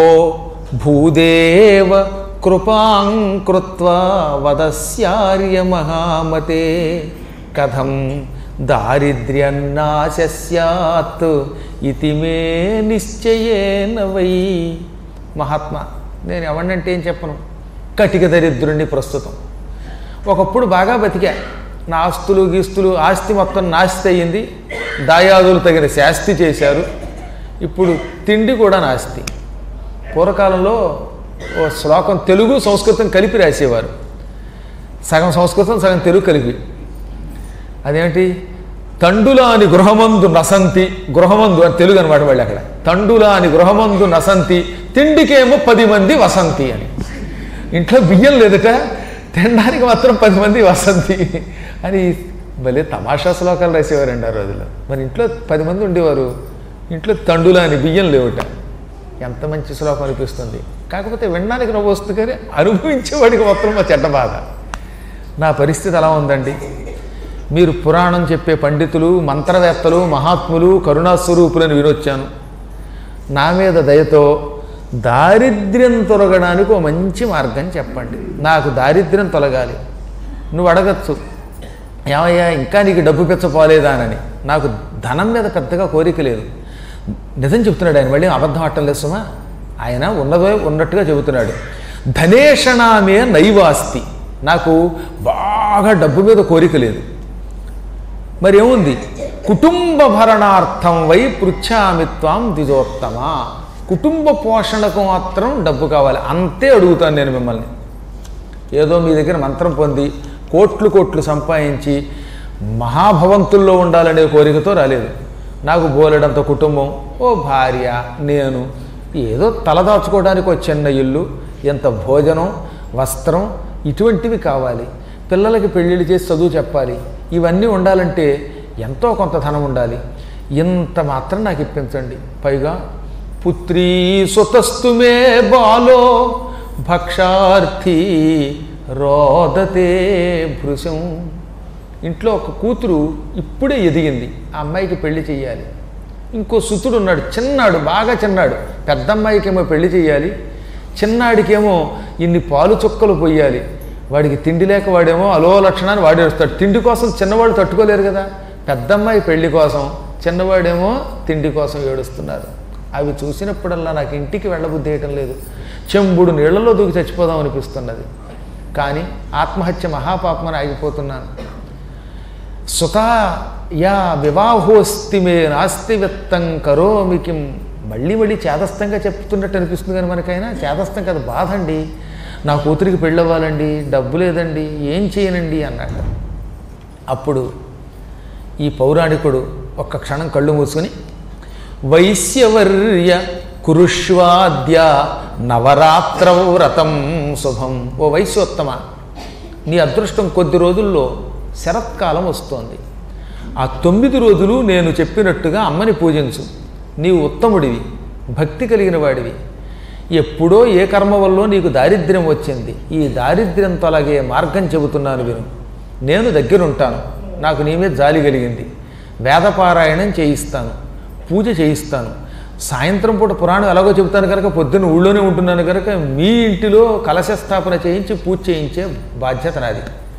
భూదేవ కృపాం కృత్వా వదస్యార్య మహామతే కథం దారిద్ర్యన్నాశ స్యాత్ ఇతి మే నిశ్చయేన వై మహాత్మా నేను ఎవరినంటే ఏం చెప్పను కటిక దరిద్రుణ్ణి ప్రస్తుతం ఒకప్పుడు బాగా బతికా నా ఆస్తులు గీస్తులు ఆస్తి మొత్తం నాస్తి అయ్యింది దాయాదులు తగిన శాస్తి చేశారు ఇప్పుడు తిండి కూడా నాస్తి పూర్వకాలంలో ఓ శ్లోకం తెలుగు సంస్కృతం కలిపి రాసేవారు సగం సంస్కృతం సగం తెలుగు కలిపి అదేంటి తండులాని గృహమందు నసంతి గృహమందు అని తెలుగు అనమాట వాళ్ళు అక్కడ తండులాని గృహమందు నసంతి తిండికేమో పది మంది వసంతి అని ఇంట్లో బియ్యం లేదట తినడానికి మాత్రం పది మంది వసంతి అని భలే తమాషా శ్లోకాలు రాసేవారండి ఆ రోజుల్లో మరి ఇంట్లో పది మంది ఉండేవారు ఇంట్లో తండులాని బియ్యం లేవుట ఎంత మంచి శ్లోకం అనిపిస్తుంది కాకపోతే వినడానికి నవ్వు వస్తుంది కానీ అనుభవించేవాడికి మాత్రం మా చెడ్డ బాధ నా పరిస్థితి అలా ఉందండి మీరు పురాణం చెప్పే పండితులు మంత్రవేత్తలు మహాత్ములు కరుణాస్వరూపులని వినొచ్చాను నా మీద దయతో దారిద్ర్యం తొలగడానికి ఒక మంచి మార్గం చెప్పండి నాకు దారిద్ర్యం తొలగాలి నువ్వు అడగచ్చు ఏమయ్యా ఇంకా నీకు డబ్బు పెచ్చపోలేదానని నాకు ధనం మీద పెద్దగా కోరిక లేదు నిజం చెప్తున్నాడు ఆయన మళ్ళీ అబద్ధం ఆటం లేదు సుమా ఆయన ఉన్నదో ఉన్నట్టుగా చెబుతున్నాడు ధనేషణామే నైవాస్తి నాకు బాగా డబ్బు మీద కోరిక లేదు మరి ఏముంది కుటుంబ భరణార్థం వై పృచ్ఛామిత్వం ద్విజోత్తమ కుటుంబ పోషణకు మాత్రం డబ్బు కావాలి అంతే అడుగుతాను నేను మిమ్మల్ని ఏదో మీ దగ్గర మంత్రం పొంది కోట్లు కోట్లు సంపాదించి మహాభవంతుల్లో ఉండాలనే కోరికతో రాలేదు నాకు బోలెడంత కుటుంబం ఓ భార్య నేను ఏదో తలదాచుకోవడానికి ఒక చిన్న ఇల్లు ఎంత భోజనం వస్త్రం ఇటువంటివి కావాలి పిల్లలకి పెళ్ళిళ్ళు చేసి చదువు చెప్పాలి ఇవన్నీ ఉండాలంటే ఎంతో కొంత ధనం ఉండాలి ఇంత మాత్రం నాకు ఇప్పించండి పైగా పుత్రీ సుతస్తు మే బాలో భక్షార్థి రోదతే భృశం ఇంట్లో ఒక కూతురు ఇప్పుడే ఎదిగింది ఆ అమ్మాయికి పెళ్లి చేయాలి ఇంకో సుతుడు ఉన్నాడు చిన్నాడు బాగా చిన్నాడు పెద్ద అమ్మాయికేమో పెళ్లి చేయాలి చిన్నాడికేమో ఇన్ని పాలు చుక్కలు పొయ్యాలి వాడికి తిండి లేక వాడేమో అలో లక్షణాన్ని వాడు ఏడుస్తాడు తిండి కోసం చిన్నవాడు తట్టుకోలేరు కదా పెద్దమ్మాయి పెళ్లి కోసం చిన్నవాడేమో తిండి కోసం ఏడుస్తున్నారు అవి చూసినప్పుడల్లా నాకు ఇంటికి వెళ్ళబుద్ధి వేయటం లేదు చెంబుడు నీళ్లలో దూకి చచ్చిపోదాం అనిపిస్తున్నది కానీ ఆత్మహత్య మహాపాపమని ఆగిపోతున్నాను సుతా యా వివాహోస్తి మే నాస్తి విత్తం కరోమి కిం మళ్ళీ మళ్ళీ చేదస్తంగా చెప్తున్నట్టు అనిపిస్తుంది కానీ మనకైనా చేదస్తం కదా బాధ అండి నా కూతురికి పెళ్ళవ్వాలండి డబ్బు లేదండి ఏం చేయనండి అన్నాడు అప్పుడు ఈ పౌరాణికుడు ఒక్క క్షణం కళ్ళు మూసుకొని వైశ్యవర్య కురుష్వాద్య నవరాత్ర వ్రతం శుభం ఓ వైశ్యోత్తమ నీ అదృష్టం కొద్ది రోజుల్లో శరత్కాలం వస్తోంది ఆ తొమ్మిది రోజులు నేను చెప్పినట్టుగా అమ్మని పూజించు నీవు ఉత్తముడివి భక్తి కలిగిన వాడివి ఎప్పుడో ఏ కర్మ వల్ల నీకు దారిద్ర్యం వచ్చింది ఈ దారిద్ర్యం తొలగే మార్గం చెబుతున్నాను విను నేను దగ్గరుంటాను నాకు నీ మీద జాలి కలిగింది వేదపారాయణం చేయిస్తాను పూజ చేయిస్తాను సాయంత్రం పూట పురాణం ఎలాగో చెబుతాను కనుక పొద్దున్న ఊళ్ళోనే ఉంటున్నాను కనుక మీ ఇంటిలో కలశ స్థాపన చేయించి పూజ చేయించే బాధ్యత నాది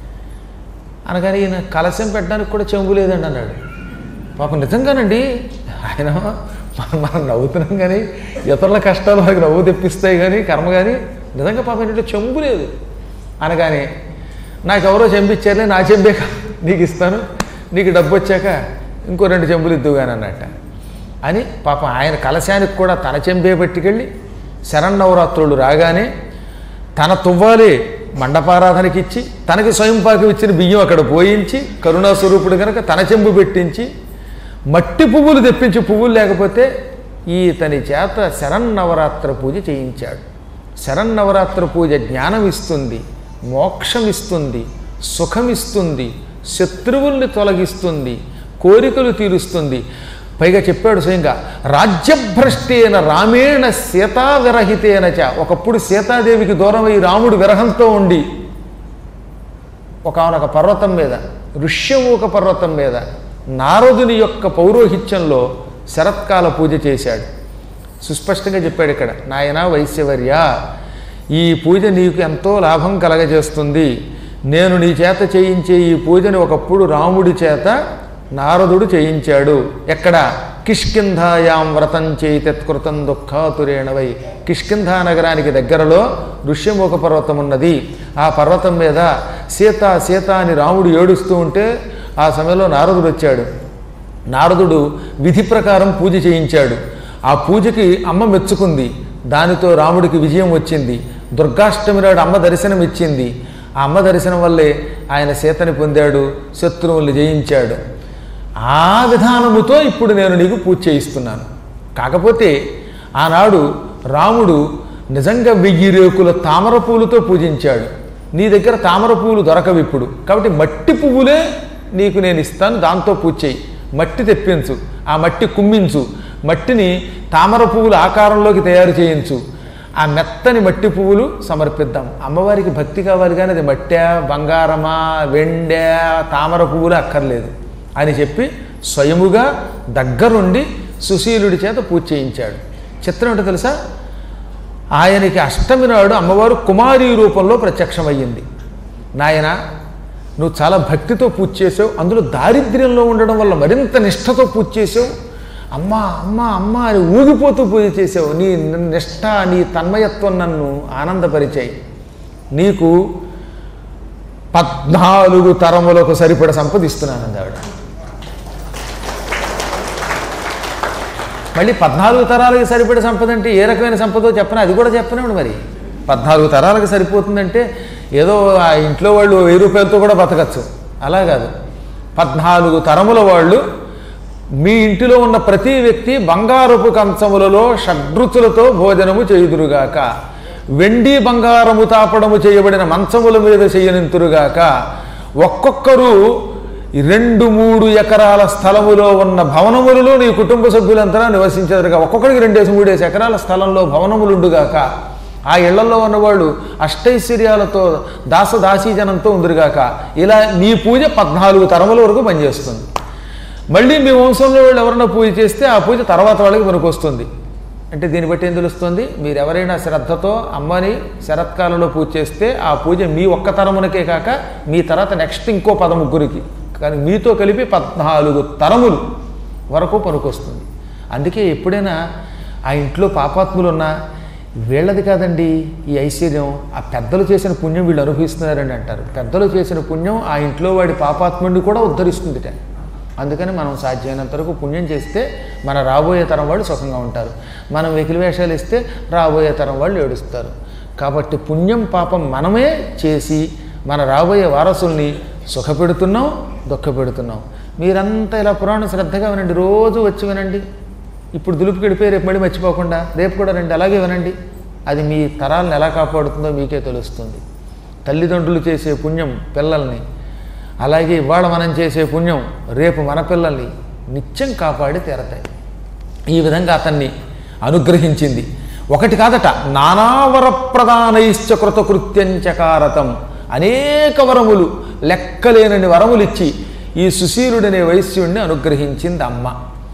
అనగానే ఈయన కలశం పెట్టడానికి కూడా చెంబు లేదండి అన్నాడు పాపం నిజంగానండి ఆయన మనం మనం నవ్వుతున్నాం కానీ ఇతరుల కష్టాలు మనకి నవ్వు తెప్పిస్తాయి కానీ కర్మ కానీ నిజంగా పాపం ఏంటంటే చెంబు లేదు అనగానే నాకు ఎవరో చెంపిచ్చారులే నా చెంబే కా- నీకు ఇస్తాను నీకు డబ్బు వచ్చాక ఇంకో రెండు చెంబులు ఇద్దుగాని అన్నట్ట అని పాపం ఆయన కలశానికి కూడా తన చెంబే పట్టుకెళ్ళి శరన్నవరాత్రులు రాగానే తన తువ్వాలి మండపారాధనకి ఇచ్చి తనకి స్వయం పాకం ఇచ్చిన బియ్యం అక్కడ పోయించి కరుణాస్వరూపుడు కనుక తన చెంబు పెట్టించి మట్టి పువ్వులు తెప్పించి పువ్వులు లేకపోతే ఈతని చేత శరన్నవరాత్ర పూజ చేయించాడు శరన్నవరాత్ర పూజ జ్ఞానం ఇస్తుంది మోక్షం ఇస్తుంది సుఖం ఇస్తుంది శత్రువుల్ని తొలగిస్తుంది కోరికలు తీరుస్తుంది పైగా చెప్పాడు స్వయంగా రాజ్యభ్రష్టేన రామేణ సీతా విరహితేన చ ఒకప్పుడు సీతాదేవికి దూరమై రాముడు విరహంతో ఉండి ఒకనొక పర్వతం మీద ఋష్యమూక పర్వతం మీద నారదుని యొక్క పౌరోహిత్యంలో శరత్కాల పూజ చేశాడు సుస్పష్టంగా చెప్పాడు ఇక్కడ నాయన వైశ్యవర్య ఈ పూజ నీకు ఎంతో లాభం కలగజేస్తుంది నేను నీ చేత చేయించే ఈ పూజని ఒకప్పుడు రాముడి చేత నారదుడు చేయించాడు ఎక్కడ కిష్కింధాయాం వ్రతం చేయితత్కృతం దుఃఖాతురేణవై కిష్కింధా నగరానికి దగ్గరలో ఋష్యముఖ పర్వతం ఉన్నది ఆ పర్వతం మీద సీత సీత అని రాముడు ఏడుస్తూ ఉంటే ఆ సమయంలో నారదుడు వచ్చాడు నారదుడు విధి ప్రకారం పూజ చేయించాడు ఆ పూజకి అమ్మ మెచ్చుకుంది దానితో రాముడికి విజయం వచ్చింది దుర్గాష్టమి నాడు అమ్మ దర్శనం ఇచ్చింది ఆ అమ్మ దర్శనం వల్లే ఆయన సీతని పొందాడు శత్రువుల్ని జయించాడు ఆ విధానముతో ఇప్పుడు నేను నీకు పూజ చేయిస్తున్నాను కాకపోతే ఆనాడు రాముడు నిజంగా వెయ్యి రేకుల తామర పూలతో పూజించాడు నీ దగ్గర తామర పువ్వులు దొరకవు ఇప్పుడు కాబట్టి మట్టి పువ్వులే నీకు నేను ఇస్తాను దాంతో పూజ చేయి మట్టి తెప్పించు ఆ మట్టి కుమ్మించు మట్టిని తామర పువ్వుల ఆకారంలోకి తయారు చేయించు ఆ మెత్తని మట్టి పువ్వులు సమర్పిద్దాం అమ్మవారికి భక్తి కావాలి కానీ అది మట్టె బంగారమా వెండె తామర పువ్వులు అక్కర్లేదు అని చెప్పి స్వయముగా దగ్గరుండి సుశీలుడి చేత పూజ చేయించాడు చిత్రం ఏంటో తెలుసా ఆయనకి అష్టమి నాడు అమ్మవారు కుమారి రూపంలో ప్రత్యక్షమయ్యింది నాయన నువ్వు చాలా భక్తితో పూజ చేసావు అందులో దారిద్ర్యంలో ఉండడం వల్ల మరింత నిష్ఠతో పూజ చేసావు అమ్మా అమ్మా అమ్మా అని ఊగిపోతూ పూజ చేసావు నీ నిష్ఠ నీ తన్మయత్వం నన్ను ఆనందపరిచాయి నీకు పద్నాలుగు తరములకు సరిపడ సంపద ఇస్తున్నానంది ఆవిడ మళ్ళీ పద్నాలుగు తరాలకు సరిపడే సంపద అంటే ఏ రకమైన సంపదో చెప్పను అది కూడా చెప్పనివ్వండి మరి పద్నాలుగు తరాలకు సరిపోతుందంటే ఏదో ఆ ఇంట్లో వాళ్ళు వెయ్యి రూపాయలతో కూడా బతకచ్చు అలా కాదు పద్నాలుగు తరముల వాళ్ళు మీ ఇంటిలో ఉన్న ప్రతి వ్యక్తి బంగారపు కంచములలో షడ్రుచులతో భోజనము చేయుదురుగాక వెండి బంగారము తాపడము చేయబడిన మంచముల మీద చేయనింతురుగాక ఒక్కొక్కరు ఈ రెండు మూడు ఎకరాల స్థలములో ఉన్న భవనములలో నీ కుటుంబ సభ్యులంతా నివసించారుగా ఒక్కొక్కరికి రెండేసి మూడేసి ఎకరాల స్థలంలో భవనములుండుగాక ఆ ఇళ్లలో ఉన్నవాళ్ళు అష్టైశ్వర్యాలతో దాస దాసీజనంతో ఉందిరుగాక ఇలా నీ పూజ పద్నాలుగు తరముల వరకు పనిచేస్తుంది మళ్ళీ మీ వంశంలో వాళ్ళు ఎవరైనా పూజ చేస్తే ఆ పూజ తర్వాత వాళ్ళకి మనకు వస్తుంది అంటే దీన్ని బట్టి ఏం తెలుస్తుంది మీరు ఎవరైనా శ్రద్ధతో అమ్మని శరత్కాలంలో పూజ చేస్తే ఆ పూజ మీ ఒక్క తరమునకే కాక మీ తర్వాత నెక్స్ట్ ఇంకో పదముగ్గురికి కానీ మీతో కలిపి పద్నాలుగు తరములు వరకు పనికొస్తుంది అందుకే ఎప్పుడైనా ఆ ఇంట్లో పాపాత్ములు ఉన్నా వీళ్ళది కాదండి ఈ ఐశ్వర్యం ఆ పెద్దలు చేసిన పుణ్యం వీళ్ళు అనుభవిస్తున్నారని అంటారు పెద్దలు చేసిన పుణ్యం ఆ ఇంట్లో వాడి పాపాత్ముడిని కూడా ఉద్ధరిస్తుందిట అందుకని మనం సాధ్యమైనంత వరకు పుణ్యం చేస్తే మన రాబోయే తరం వాళ్ళు సుఖంగా ఉంటారు మనం వెకిలి వేషాలు ఇస్తే రాబోయే తరం వాళ్ళు ఏడుస్తారు కాబట్టి పుణ్యం పాపం మనమే చేసి మన రాబోయే వారసుల్ని సుఖపెడుతున్నాం దుఃఖపెడుతున్నాం మీరంతా ఇలా పురాణం శ్రద్ధగా వినండి రోజు వచ్చి వినండి ఇప్పుడు దులుపు గడిపోయి రేపు మళ్ళీ మర్చిపోకుండా రేపు కూడా రండి అలాగే వినండి అది మీ తరాలను ఎలా కాపాడుతుందో మీకే తెలుస్తుంది తల్లిదండ్రులు చేసే పుణ్యం పిల్లల్ని అలాగే ఇవాళ మనం చేసే పుణ్యం రేపు మన పిల్లల్ని నిత్యం కాపాడి తీరతాయి ఈ విధంగా అతన్ని అనుగ్రహించింది ఒకటి కాదట నానావర ప్రధానైశ్చ కృతకృత్యంచకారతం అనేక వరములు లెక్కలేనని వరములిచ్చి ఈ సుశీలుడనే వైశ్యుణ్ణి అనుగ్రహించింది అమ్మ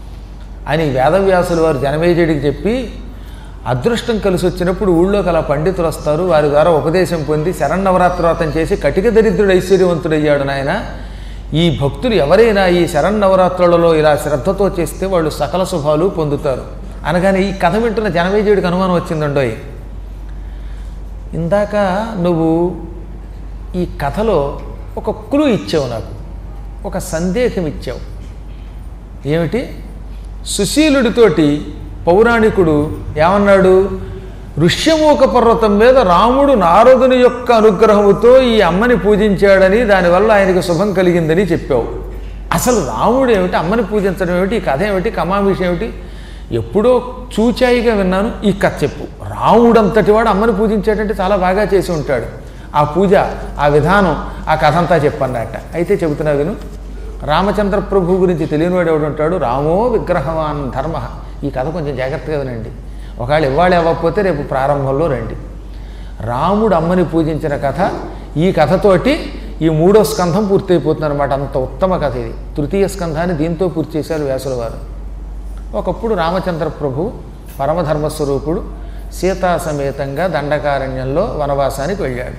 అని వేదవ్యాసులు వారు జనమేజయుడికి చెప్పి అదృష్టం కలిసి వచ్చినప్పుడు ఊళ్ళోకి అలా పండితులు వస్తారు వారి ద్వారా ఉపదేశం పొంది శరన్నవరాత్రవ్రతం చేసి కటిక దరిద్రుడు ఐశ్వర్యవంతుడయ్యాడు నాయన ఈ భక్తులు ఎవరైనా ఈ శరన్నవరాత్రులలో ఇలా శ్రద్ధతో చేస్తే వాళ్ళు సకల శుభాలు పొందుతారు అనగానే ఈ కథ వింటున్న జనమేజయుడికి అనుమానం వచ్చిందండోయ్ ఇందాక నువ్వు ఈ కథలో ఒక క్లూ ఇచ్చావు నాకు ఒక సందేహం ఇచ్చావు ఏమిటి సుశీలుడితోటి పౌరాణికుడు ఏమన్నాడు ఋష్యమూక పర్వతం మీద రాముడు నారదుని యొక్క అనుగ్రహముతో ఈ అమ్మని పూజించాడని దానివల్ల ఆయనకి శుభం కలిగిందని చెప్పావు అసలు రాముడు ఏమిటి అమ్మని పూజించడం ఏమిటి ఈ కథ ఏమిటి కమావిషయం ఏమిటి ఎప్పుడో చూచాయిగా విన్నాను ఈ కథ చెప్పు రాముడంతటి వాడు అమ్మని పూజించాడంటే చాలా బాగా చేసి ఉంటాడు ఆ పూజ ఆ విధానం ఆ కథ అంతా చెప్పన్నట్ట అయితే చెబుతున్నా విను రామచంద్ర ప్రభు గురించి తెలియనివాడు ఎవడు ఉంటాడు రామో విగ్రహవాన్ ధర్మ ఈ కథ కొంచెం జాగ్రత్తగా వినండి ఒకవేళ ఇవాళ ఇవ్వకపోతే రేపు ప్రారంభంలో రండి రాముడు అమ్మని పూజించిన కథ ఈ కథతోటి ఈ మూడో స్కంధం పూర్తయిపోతుంది అనమాట అంత ఉత్తమ కథ ఇది తృతీయ స్కంధాన్ని దీంతో పూర్తి చేశారు వ్యాసుల వారు ఒకప్పుడు రామచంద్ర ప్రభు పరమధర్మస్వరూపుడు సీతా సమేతంగా దండకారణ్యంలో వనవాసానికి వెళ్ళాడు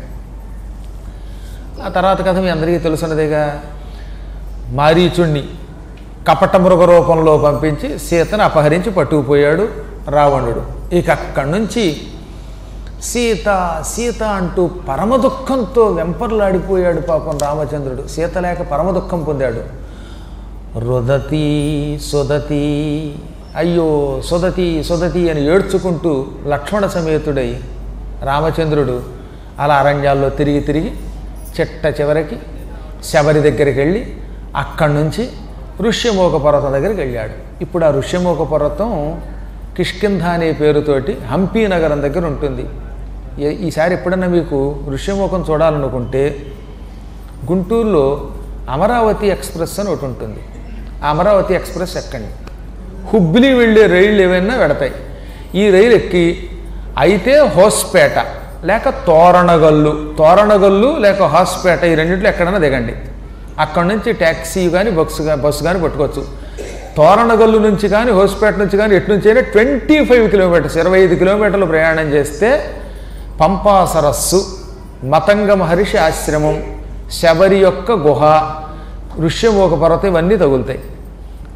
ఆ తర్వాత కథ మీ అందరికీ తెలుసున్నదేగా మారీచుణ్ణి కపట మృగ రూపంలో పంపించి సీతను అపహరించి పట్టుకుపోయాడు రావణుడు ఇక అక్కడి నుంచి సీత సీత అంటూ పరమ దుఃఖంతో వెంపర్లాడిపోయాడు పాపం రామచంద్రుడు సీత లేక పరమ దుఃఖం పొందాడు రుదతి సుదతి అయ్యో సుదతి సుదతి అని ఏడ్చుకుంటూ లక్ష్మణ సమేతుడై రామచంద్రుడు అలా అరణ్యాల్లో తిరిగి తిరిగి చిట్ట చివరికి శబరి దగ్గరికి వెళ్ళి అక్కడి నుంచి ఋష్యమోక పర్వతం దగ్గరికి వెళ్ళాడు ఇప్పుడు ఆ ఋష్యమోక పర్వతం కిష్కింధ అనే పేరుతోటి హంపీ నగరం దగ్గర ఉంటుంది ఏ- ఈసారి ఎప్పుడన్నా మీకు ఋష్యమోకం చూడాలనుకుంటే గుంటూరులో అమరావతి ఎక్స్ప్రెస్ అని ఒకటి ఉంటుంది ఆ అమరావతి ఎక్స్ప్రెస్ ఎక్కండి హుబ్లీ వెళ్ళే రైళ్ళు ఏవైనా పెడతాయి ఈ రైలు ఎక్కి అయితే హోస్పేట లేక తోరణగల్లు తోరణగల్లు లేక హాస్పేట ఈ రెండింటిలో ఎక్కడైనా దిగండి అక్కడ నుంచి ట్యాక్సీ కానీ బస్సు కానీ బస్సు కానీ పట్టుకోవచ్చు తోరణగల్లు నుంచి కానీ హోస్పేట నుంచి కానీ ఎటు నుంచి అయినా ట్వంటీ ఫైవ్ కిలోమీటర్స్ ఇరవై ఐదు కిలోమీటర్లు ప్రయాణం చేస్తే పంపా సరస్సు మతంగ మహర్షి ఆశ్రమం శబరి యొక్క గుహ ఋష్యమోక పర్వతం ఇవన్నీ తగులుతాయి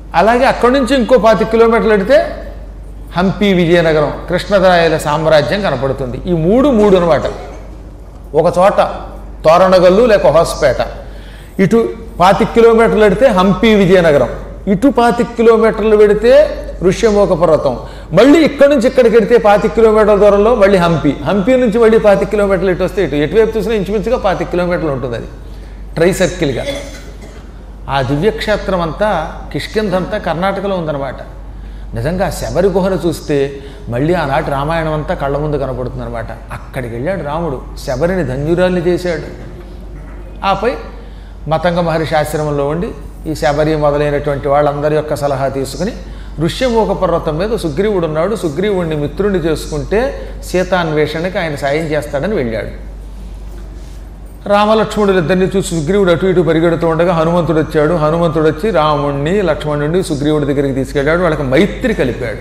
అలాగే అక్కడి నుంచి ఇంకో పాతి కిలోమీటర్లు వెడితే హంపి విజయనగరం కృష్ణరాయల సామ్రాజ్యం కనపడుతుంది ఈ మూడు మూడు అనమాట ఒక చోట తోరణగల్లు లేక హోస్పేట ఇటు పాతి కిలోమీటర్లు పెడితే హంపి విజయనగరం ఇటు పాతి కిలోమీటర్లు పెడితే ఋష్యమోక పర్వతం మళ్ళీ ఇక్కడి నుంచి ఇక్కడికి వెడితే పాతి కిలోమీటర్ల దూరంలో మళ్ళీ హంపి హంపి నుంచి మళ్ళీ పాతి కిలోమీటర్లు ఇటు వస్తే ఇటు ఎటువైపు చూసినా ఇంచుమించుగా పాతి కిలోమీటర్లు ఉంటుంది అది ట్రై సర్కిల్గా ఆ దివ్యక్షేత్రం అంతా కిష్కింధంతా కర్ణాటకలో ఉందన్నమాట నిజంగా శబరి గుహను చూస్తే మళ్ళీ ఆనాటి రామాయణం అంతా కళ్ళ ముందు కనపడుతుందన్నమాట అక్కడికి వెళ్ళాడు రాముడు శబరిని ధన్యురాల్ని చేశాడు ఆపై మతంగ మహర్షి ఆశ్రమంలో ఉండి ఈ శబరి మొదలైనటువంటి వాళ్ళందరి యొక్క సలహా తీసుకుని ఋష్యమూక పర్వతం మీద సుగ్రీవుడు ఉన్నాడు సుగ్రీవుడిని మిత్రుడిని చేసుకుంటే సీతాన్వేషణకి ఆయన సాయం చేస్తాడని వెళ్ళాడు రామలక్ష్మణులు ఇద్దరిని చూసి సుగ్రీవుడు అటు ఇటు పరిగెడుతూ ఉండగా హనుమంతుడు వచ్చాడు హనుమంతుడు వచ్చి రాముణ్ణి లక్ష్మణుడిని సుగ్రీవుడి దగ్గరికి తీసుకెళ్ళాడు వాళ్ళకి మైత్రి కలిపాడు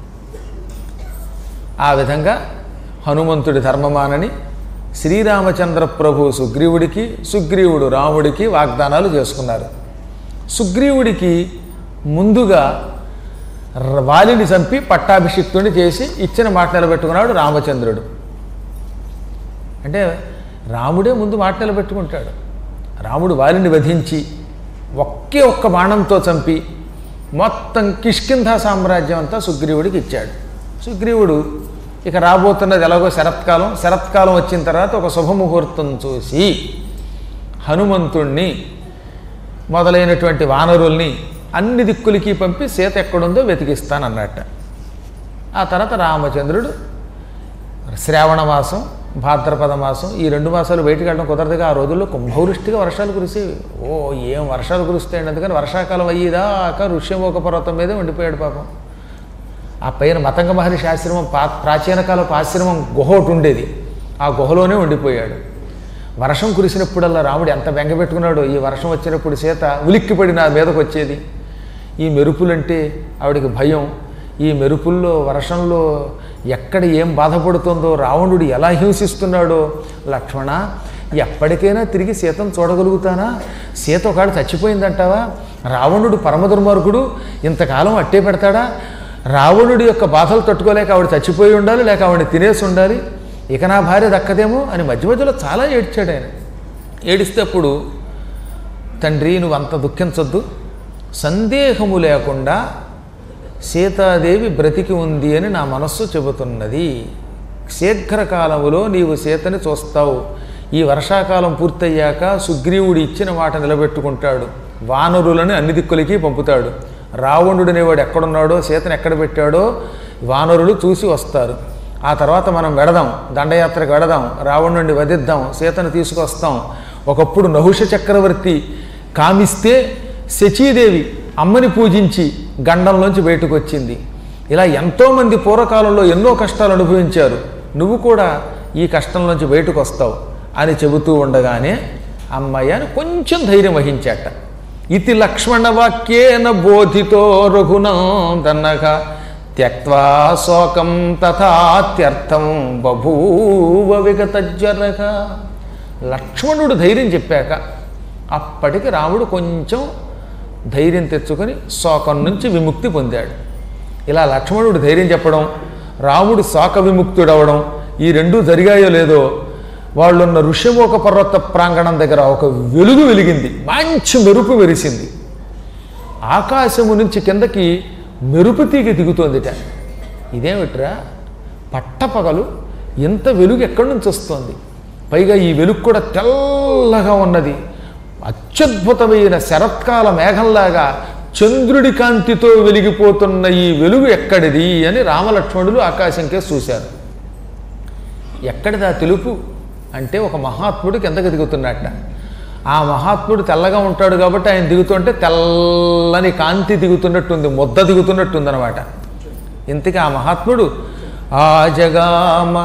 ఆ విధంగా హనుమంతుడి ధర్మమానని శ్రీరామచంద్ర ప్రభు సుగ్రీవుడికి సుగ్రీవుడు రాముడికి వాగ్దానాలు చేసుకున్నారు సుగ్రీవుడికి ముందుగా ర- వాలిని చంపి పట్టాభిషిక్తుని చేసి ఇచ్చిన మాట నిలబెట్టుకున్నాడు రామచంద్రుడు అంటే రాముడే ముందు మాట నిలబెట్టుకుంటాడు రాముడు వాలిని వధించి ఒకే ఒక్క బాణంతో చంపి మొత్తం కిష్కింధ సామ్రాజ్యం అంతా సుగ్రీవుడికి ఇచ్చాడు సుగ్రీవుడు ఇక రాబోతున్నది ఎలాగో శరత్కాలం శరత్కాలం వచ్చిన తర్వాత ఒక శుభముహూర్తం చూసి హనుమంతుణ్ణి మొదలైనటువంటి వానరుల్ని అన్ని దిక్కులకి పంపి సీత ఎక్కడుందో వెతికిస్తానన్నట్ట ఆ తర్వాత రామచంద్రుడు శ్రావణ మాసం భాద్రపద మాసం ఈ రెండు మాసాలు బయటికి వెళ్ళడం కుదరదుగా ఆ రోజుల్లో కుంభవృష్టిగా వర్షాలు కురిసేవి ఓ ఏం వర్షాలు కురుస్తాయండి అందుకని వర్షాకాలం అయ్యేదాకా ఋష్యమోక పర్వతం మీదే ఉండిపోయాడు పాపం ఆ పైన మతంగ మహర్షి ఆశ్రమం పా ప్రాచీన కాలపు ఆశ్రమం గుహ ఒకటి ఉండేది ఆ గుహలోనే ఉండిపోయాడు వర్షం కురిసినప్పుడల్లా రాముడు ఎంత బెంగపెట్టుకున్నాడో ఈ వర్షం వచ్చినప్పుడు సీత ఉలిక్కిపడి నా మీదకు వచ్చేది ఈ మెరుపులంటే ఆవిడికి భయం ఈ మెరుపుల్లో వర్షంలో ఎక్కడ ఏం బాధపడుతుందో రావణుడు ఎలా హింసిస్తున్నాడో లక్ష్మణ ఎప్పటికైనా తిరిగి సీతను చూడగలుగుతానా సీత ఒకడు చచ్చిపోయిందంటావా రావణుడు పరమ దుర్మార్గుడు ఇంతకాలం అట్టే పెడతాడా రావణుడి యొక్క బాధలు తట్టుకోలేక ఆవిడ చచ్చిపోయి ఉండాలి లేక ఆవిడని తినేసి ఉండాలి ఇక నా భార్య దక్కదేమో అని మధ్య మధ్యలో చాలా ఏడ్చాడు ఆయన ఏడిస్తే అప్పుడు తండ్రి నువ్వు అంత దుఃఖించొద్దు సందేహము లేకుండా సీతాదేవి బ్రతికి ఉంది అని నా మనస్సు చెబుతున్నది శీఘ్రకాలములో నీవు సీతని చూస్తావు ఈ వర్షాకాలం పూర్తయ్యాక సుగ్రీవుడు ఇచ్చిన మాట నిలబెట్టుకుంటాడు వానరులను అన్ని దిక్కులకి పంపుతాడు రావణుడు అనేవాడు ఎక్కడున్నాడో సీతను ఎక్కడ పెట్టాడో వానరులు చూసి వస్తారు ఆ తర్వాత మనం వెడదాం దండయాత్రకు వెడదాం రావణుడిని వధిద్దాం సీతను తీసుకొస్తాం ఒకప్పుడు నహుష చక్రవర్తి కామిస్తే శచీదేవి అమ్మని పూజించి గండంలోంచి బయటకు వచ్చింది ఇలా ఎంతోమంది పూర్వకాలంలో ఎన్నో కష్టాలు అనుభవించారు నువ్వు కూడా ఈ కష్టంలోంచి బయటకు వస్తావు అని చెబుతూ ఉండగానే అమ్మాయి అని కొంచెం ధైర్యం వహించాట ఇతి లక్ష్మణ వాక్యేన బోధితో రఘునందనగా త్యక్వా శోకం తథాత్యర్థం బభూవ విగతజ్వరగా లక్ష్మణుడు ధైర్యం చెప్పాక అప్పటికి రాముడు కొంచెం ధైర్యం తెచ్చుకొని శోకం నుంచి విముక్తి పొందాడు ఇలా లక్ష్మణుడు ధైర్యం చెప్పడం రాముడు శోక విముక్తుడవడం ఈ రెండూ జరిగాయో లేదో వాళ్ళున్న ఋష్యమోక పర్వత ప్రాంగణం దగ్గర ఒక వెలుగు వెలిగింది మంచి మెరుపు వెరిసింది ఆకాశము నుంచి కిందకి మెరుపు తీగ దిగుతోందిట ఇదేమిట్రా పట్టపగలు ఇంత వెలుగు ఎక్కడి నుంచి వస్తోంది పైగా ఈ వెలుగు కూడా తెల్లగా ఉన్నది అత్యద్భుతమైన శరత్కాల మేఘంలాగా చంద్రుడి కాంతితో వెలిగిపోతున్న ఈ వెలుగు ఎక్కడిది అని రామలక్ష్మణులు ఆకాశంకే చూశారు ఎక్కడిదా తెలుపు అంటే ఒక మహాత్ముడు కిందకి దిగుతున్నట్ట ఆ మహాత్ముడు తెల్లగా ఉంటాడు కాబట్టి ఆయన దిగుతుంటే తెల్లని కాంతి దిగుతున్నట్టుంది ముద్ద దిగుతున్నట్టుంది అనమాట ఇంతకీ ఆ మహాత్ముడు ఆ జగామ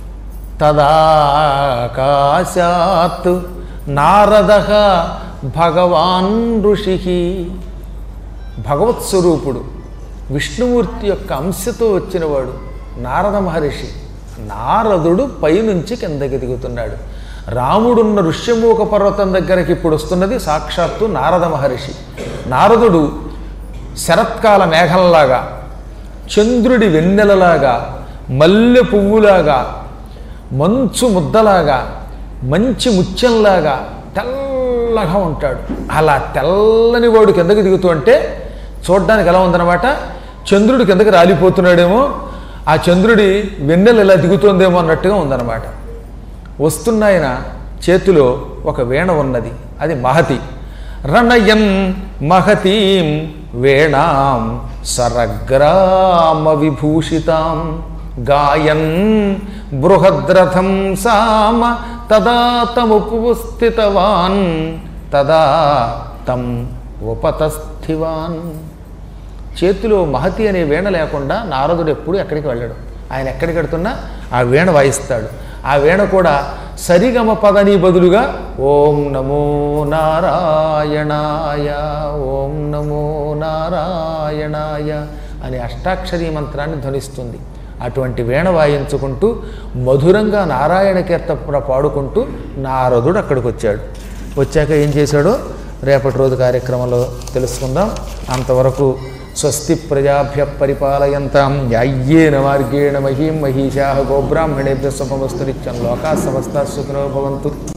తదాకాశాత్ నారద భగవాన్ ఋషి భగవత్ స్వరూపుడు విష్ణుమూర్తి యొక్క అంశతో వచ్చినవాడు నారద మహర్షి నారదుడు పైనుంచి కిందకి దిగుతున్నాడు రాముడున్న ఋష్యమూక పర్వతం దగ్గరికి ఇప్పుడు వస్తున్నది సాక్షాత్తు నారద మహర్షి నారదుడు శరత్కాల మేఘంలాగా చంద్రుడి వెన్నెలలాగా మల్లె పువ్వులాగా మంచు ముద్దలాగా మంచి ముత్యంలాగా తెల్లగా ఉంటాడు అలా తెల్లని వాడు కిందకి దిగుతూ అంటే చూడ్డానికి ఎలా ఉందన్నమాట చంద్రుడి కిందకి రాలిపోతున్నాడేమో ఆ చంద్రుడి వెన్నెల ఇలా దిగుతోందేమో అన్నట్టుగా ఉందన్నమాట వస్తున్నాయన చేతిలో ఒక వీణ ఉన్నది అది మహతి రణయన్ మహతీం వేణాం సరగ్రామ విభూషితాం గాయన్ బృహద్రథం సామ తదా తముపస్థితవాన్ తదా తం ఉపతస్థివాన్ చేతిలో మహతి అనే వీణ లేకుండా నారదుడు ఎప్పుడు ఎక్కడికి వెళ్ళడు ఆయన ఎక్కడికి వెడుతున్నా ఆ వీణ వాయిస్తాడు ఆ వీణ కూడా సరిగమ పదని బదులుగా ఓం నమో నారాయణాయ ఓం నమో నారాయణాయ అనే అష్టాక్షరీ మంత్రాన్ని ధ్వనిస్తుంది అటువంటి వీణ వాయించుకుంటూ మధురంగా నారాయణ కీర్తన పాడుకుంటూ నారదుడు అక్కడికి వచ్చాడు వచ్చాక ఏం చేశాడో రేపటి రోజు కార్యక్రమంలో తెలుసుకుందాం అంతవరకు స్వస్తి ప్రజాభ్య పరిపాలయంతాం న్యాయ్యేన మార్గేణ మహీం మహిషా గోబ్రాహ్మణేభ్య శుభమస్తు నిత్యం లోకా సమస్త సుఖినో భవంతు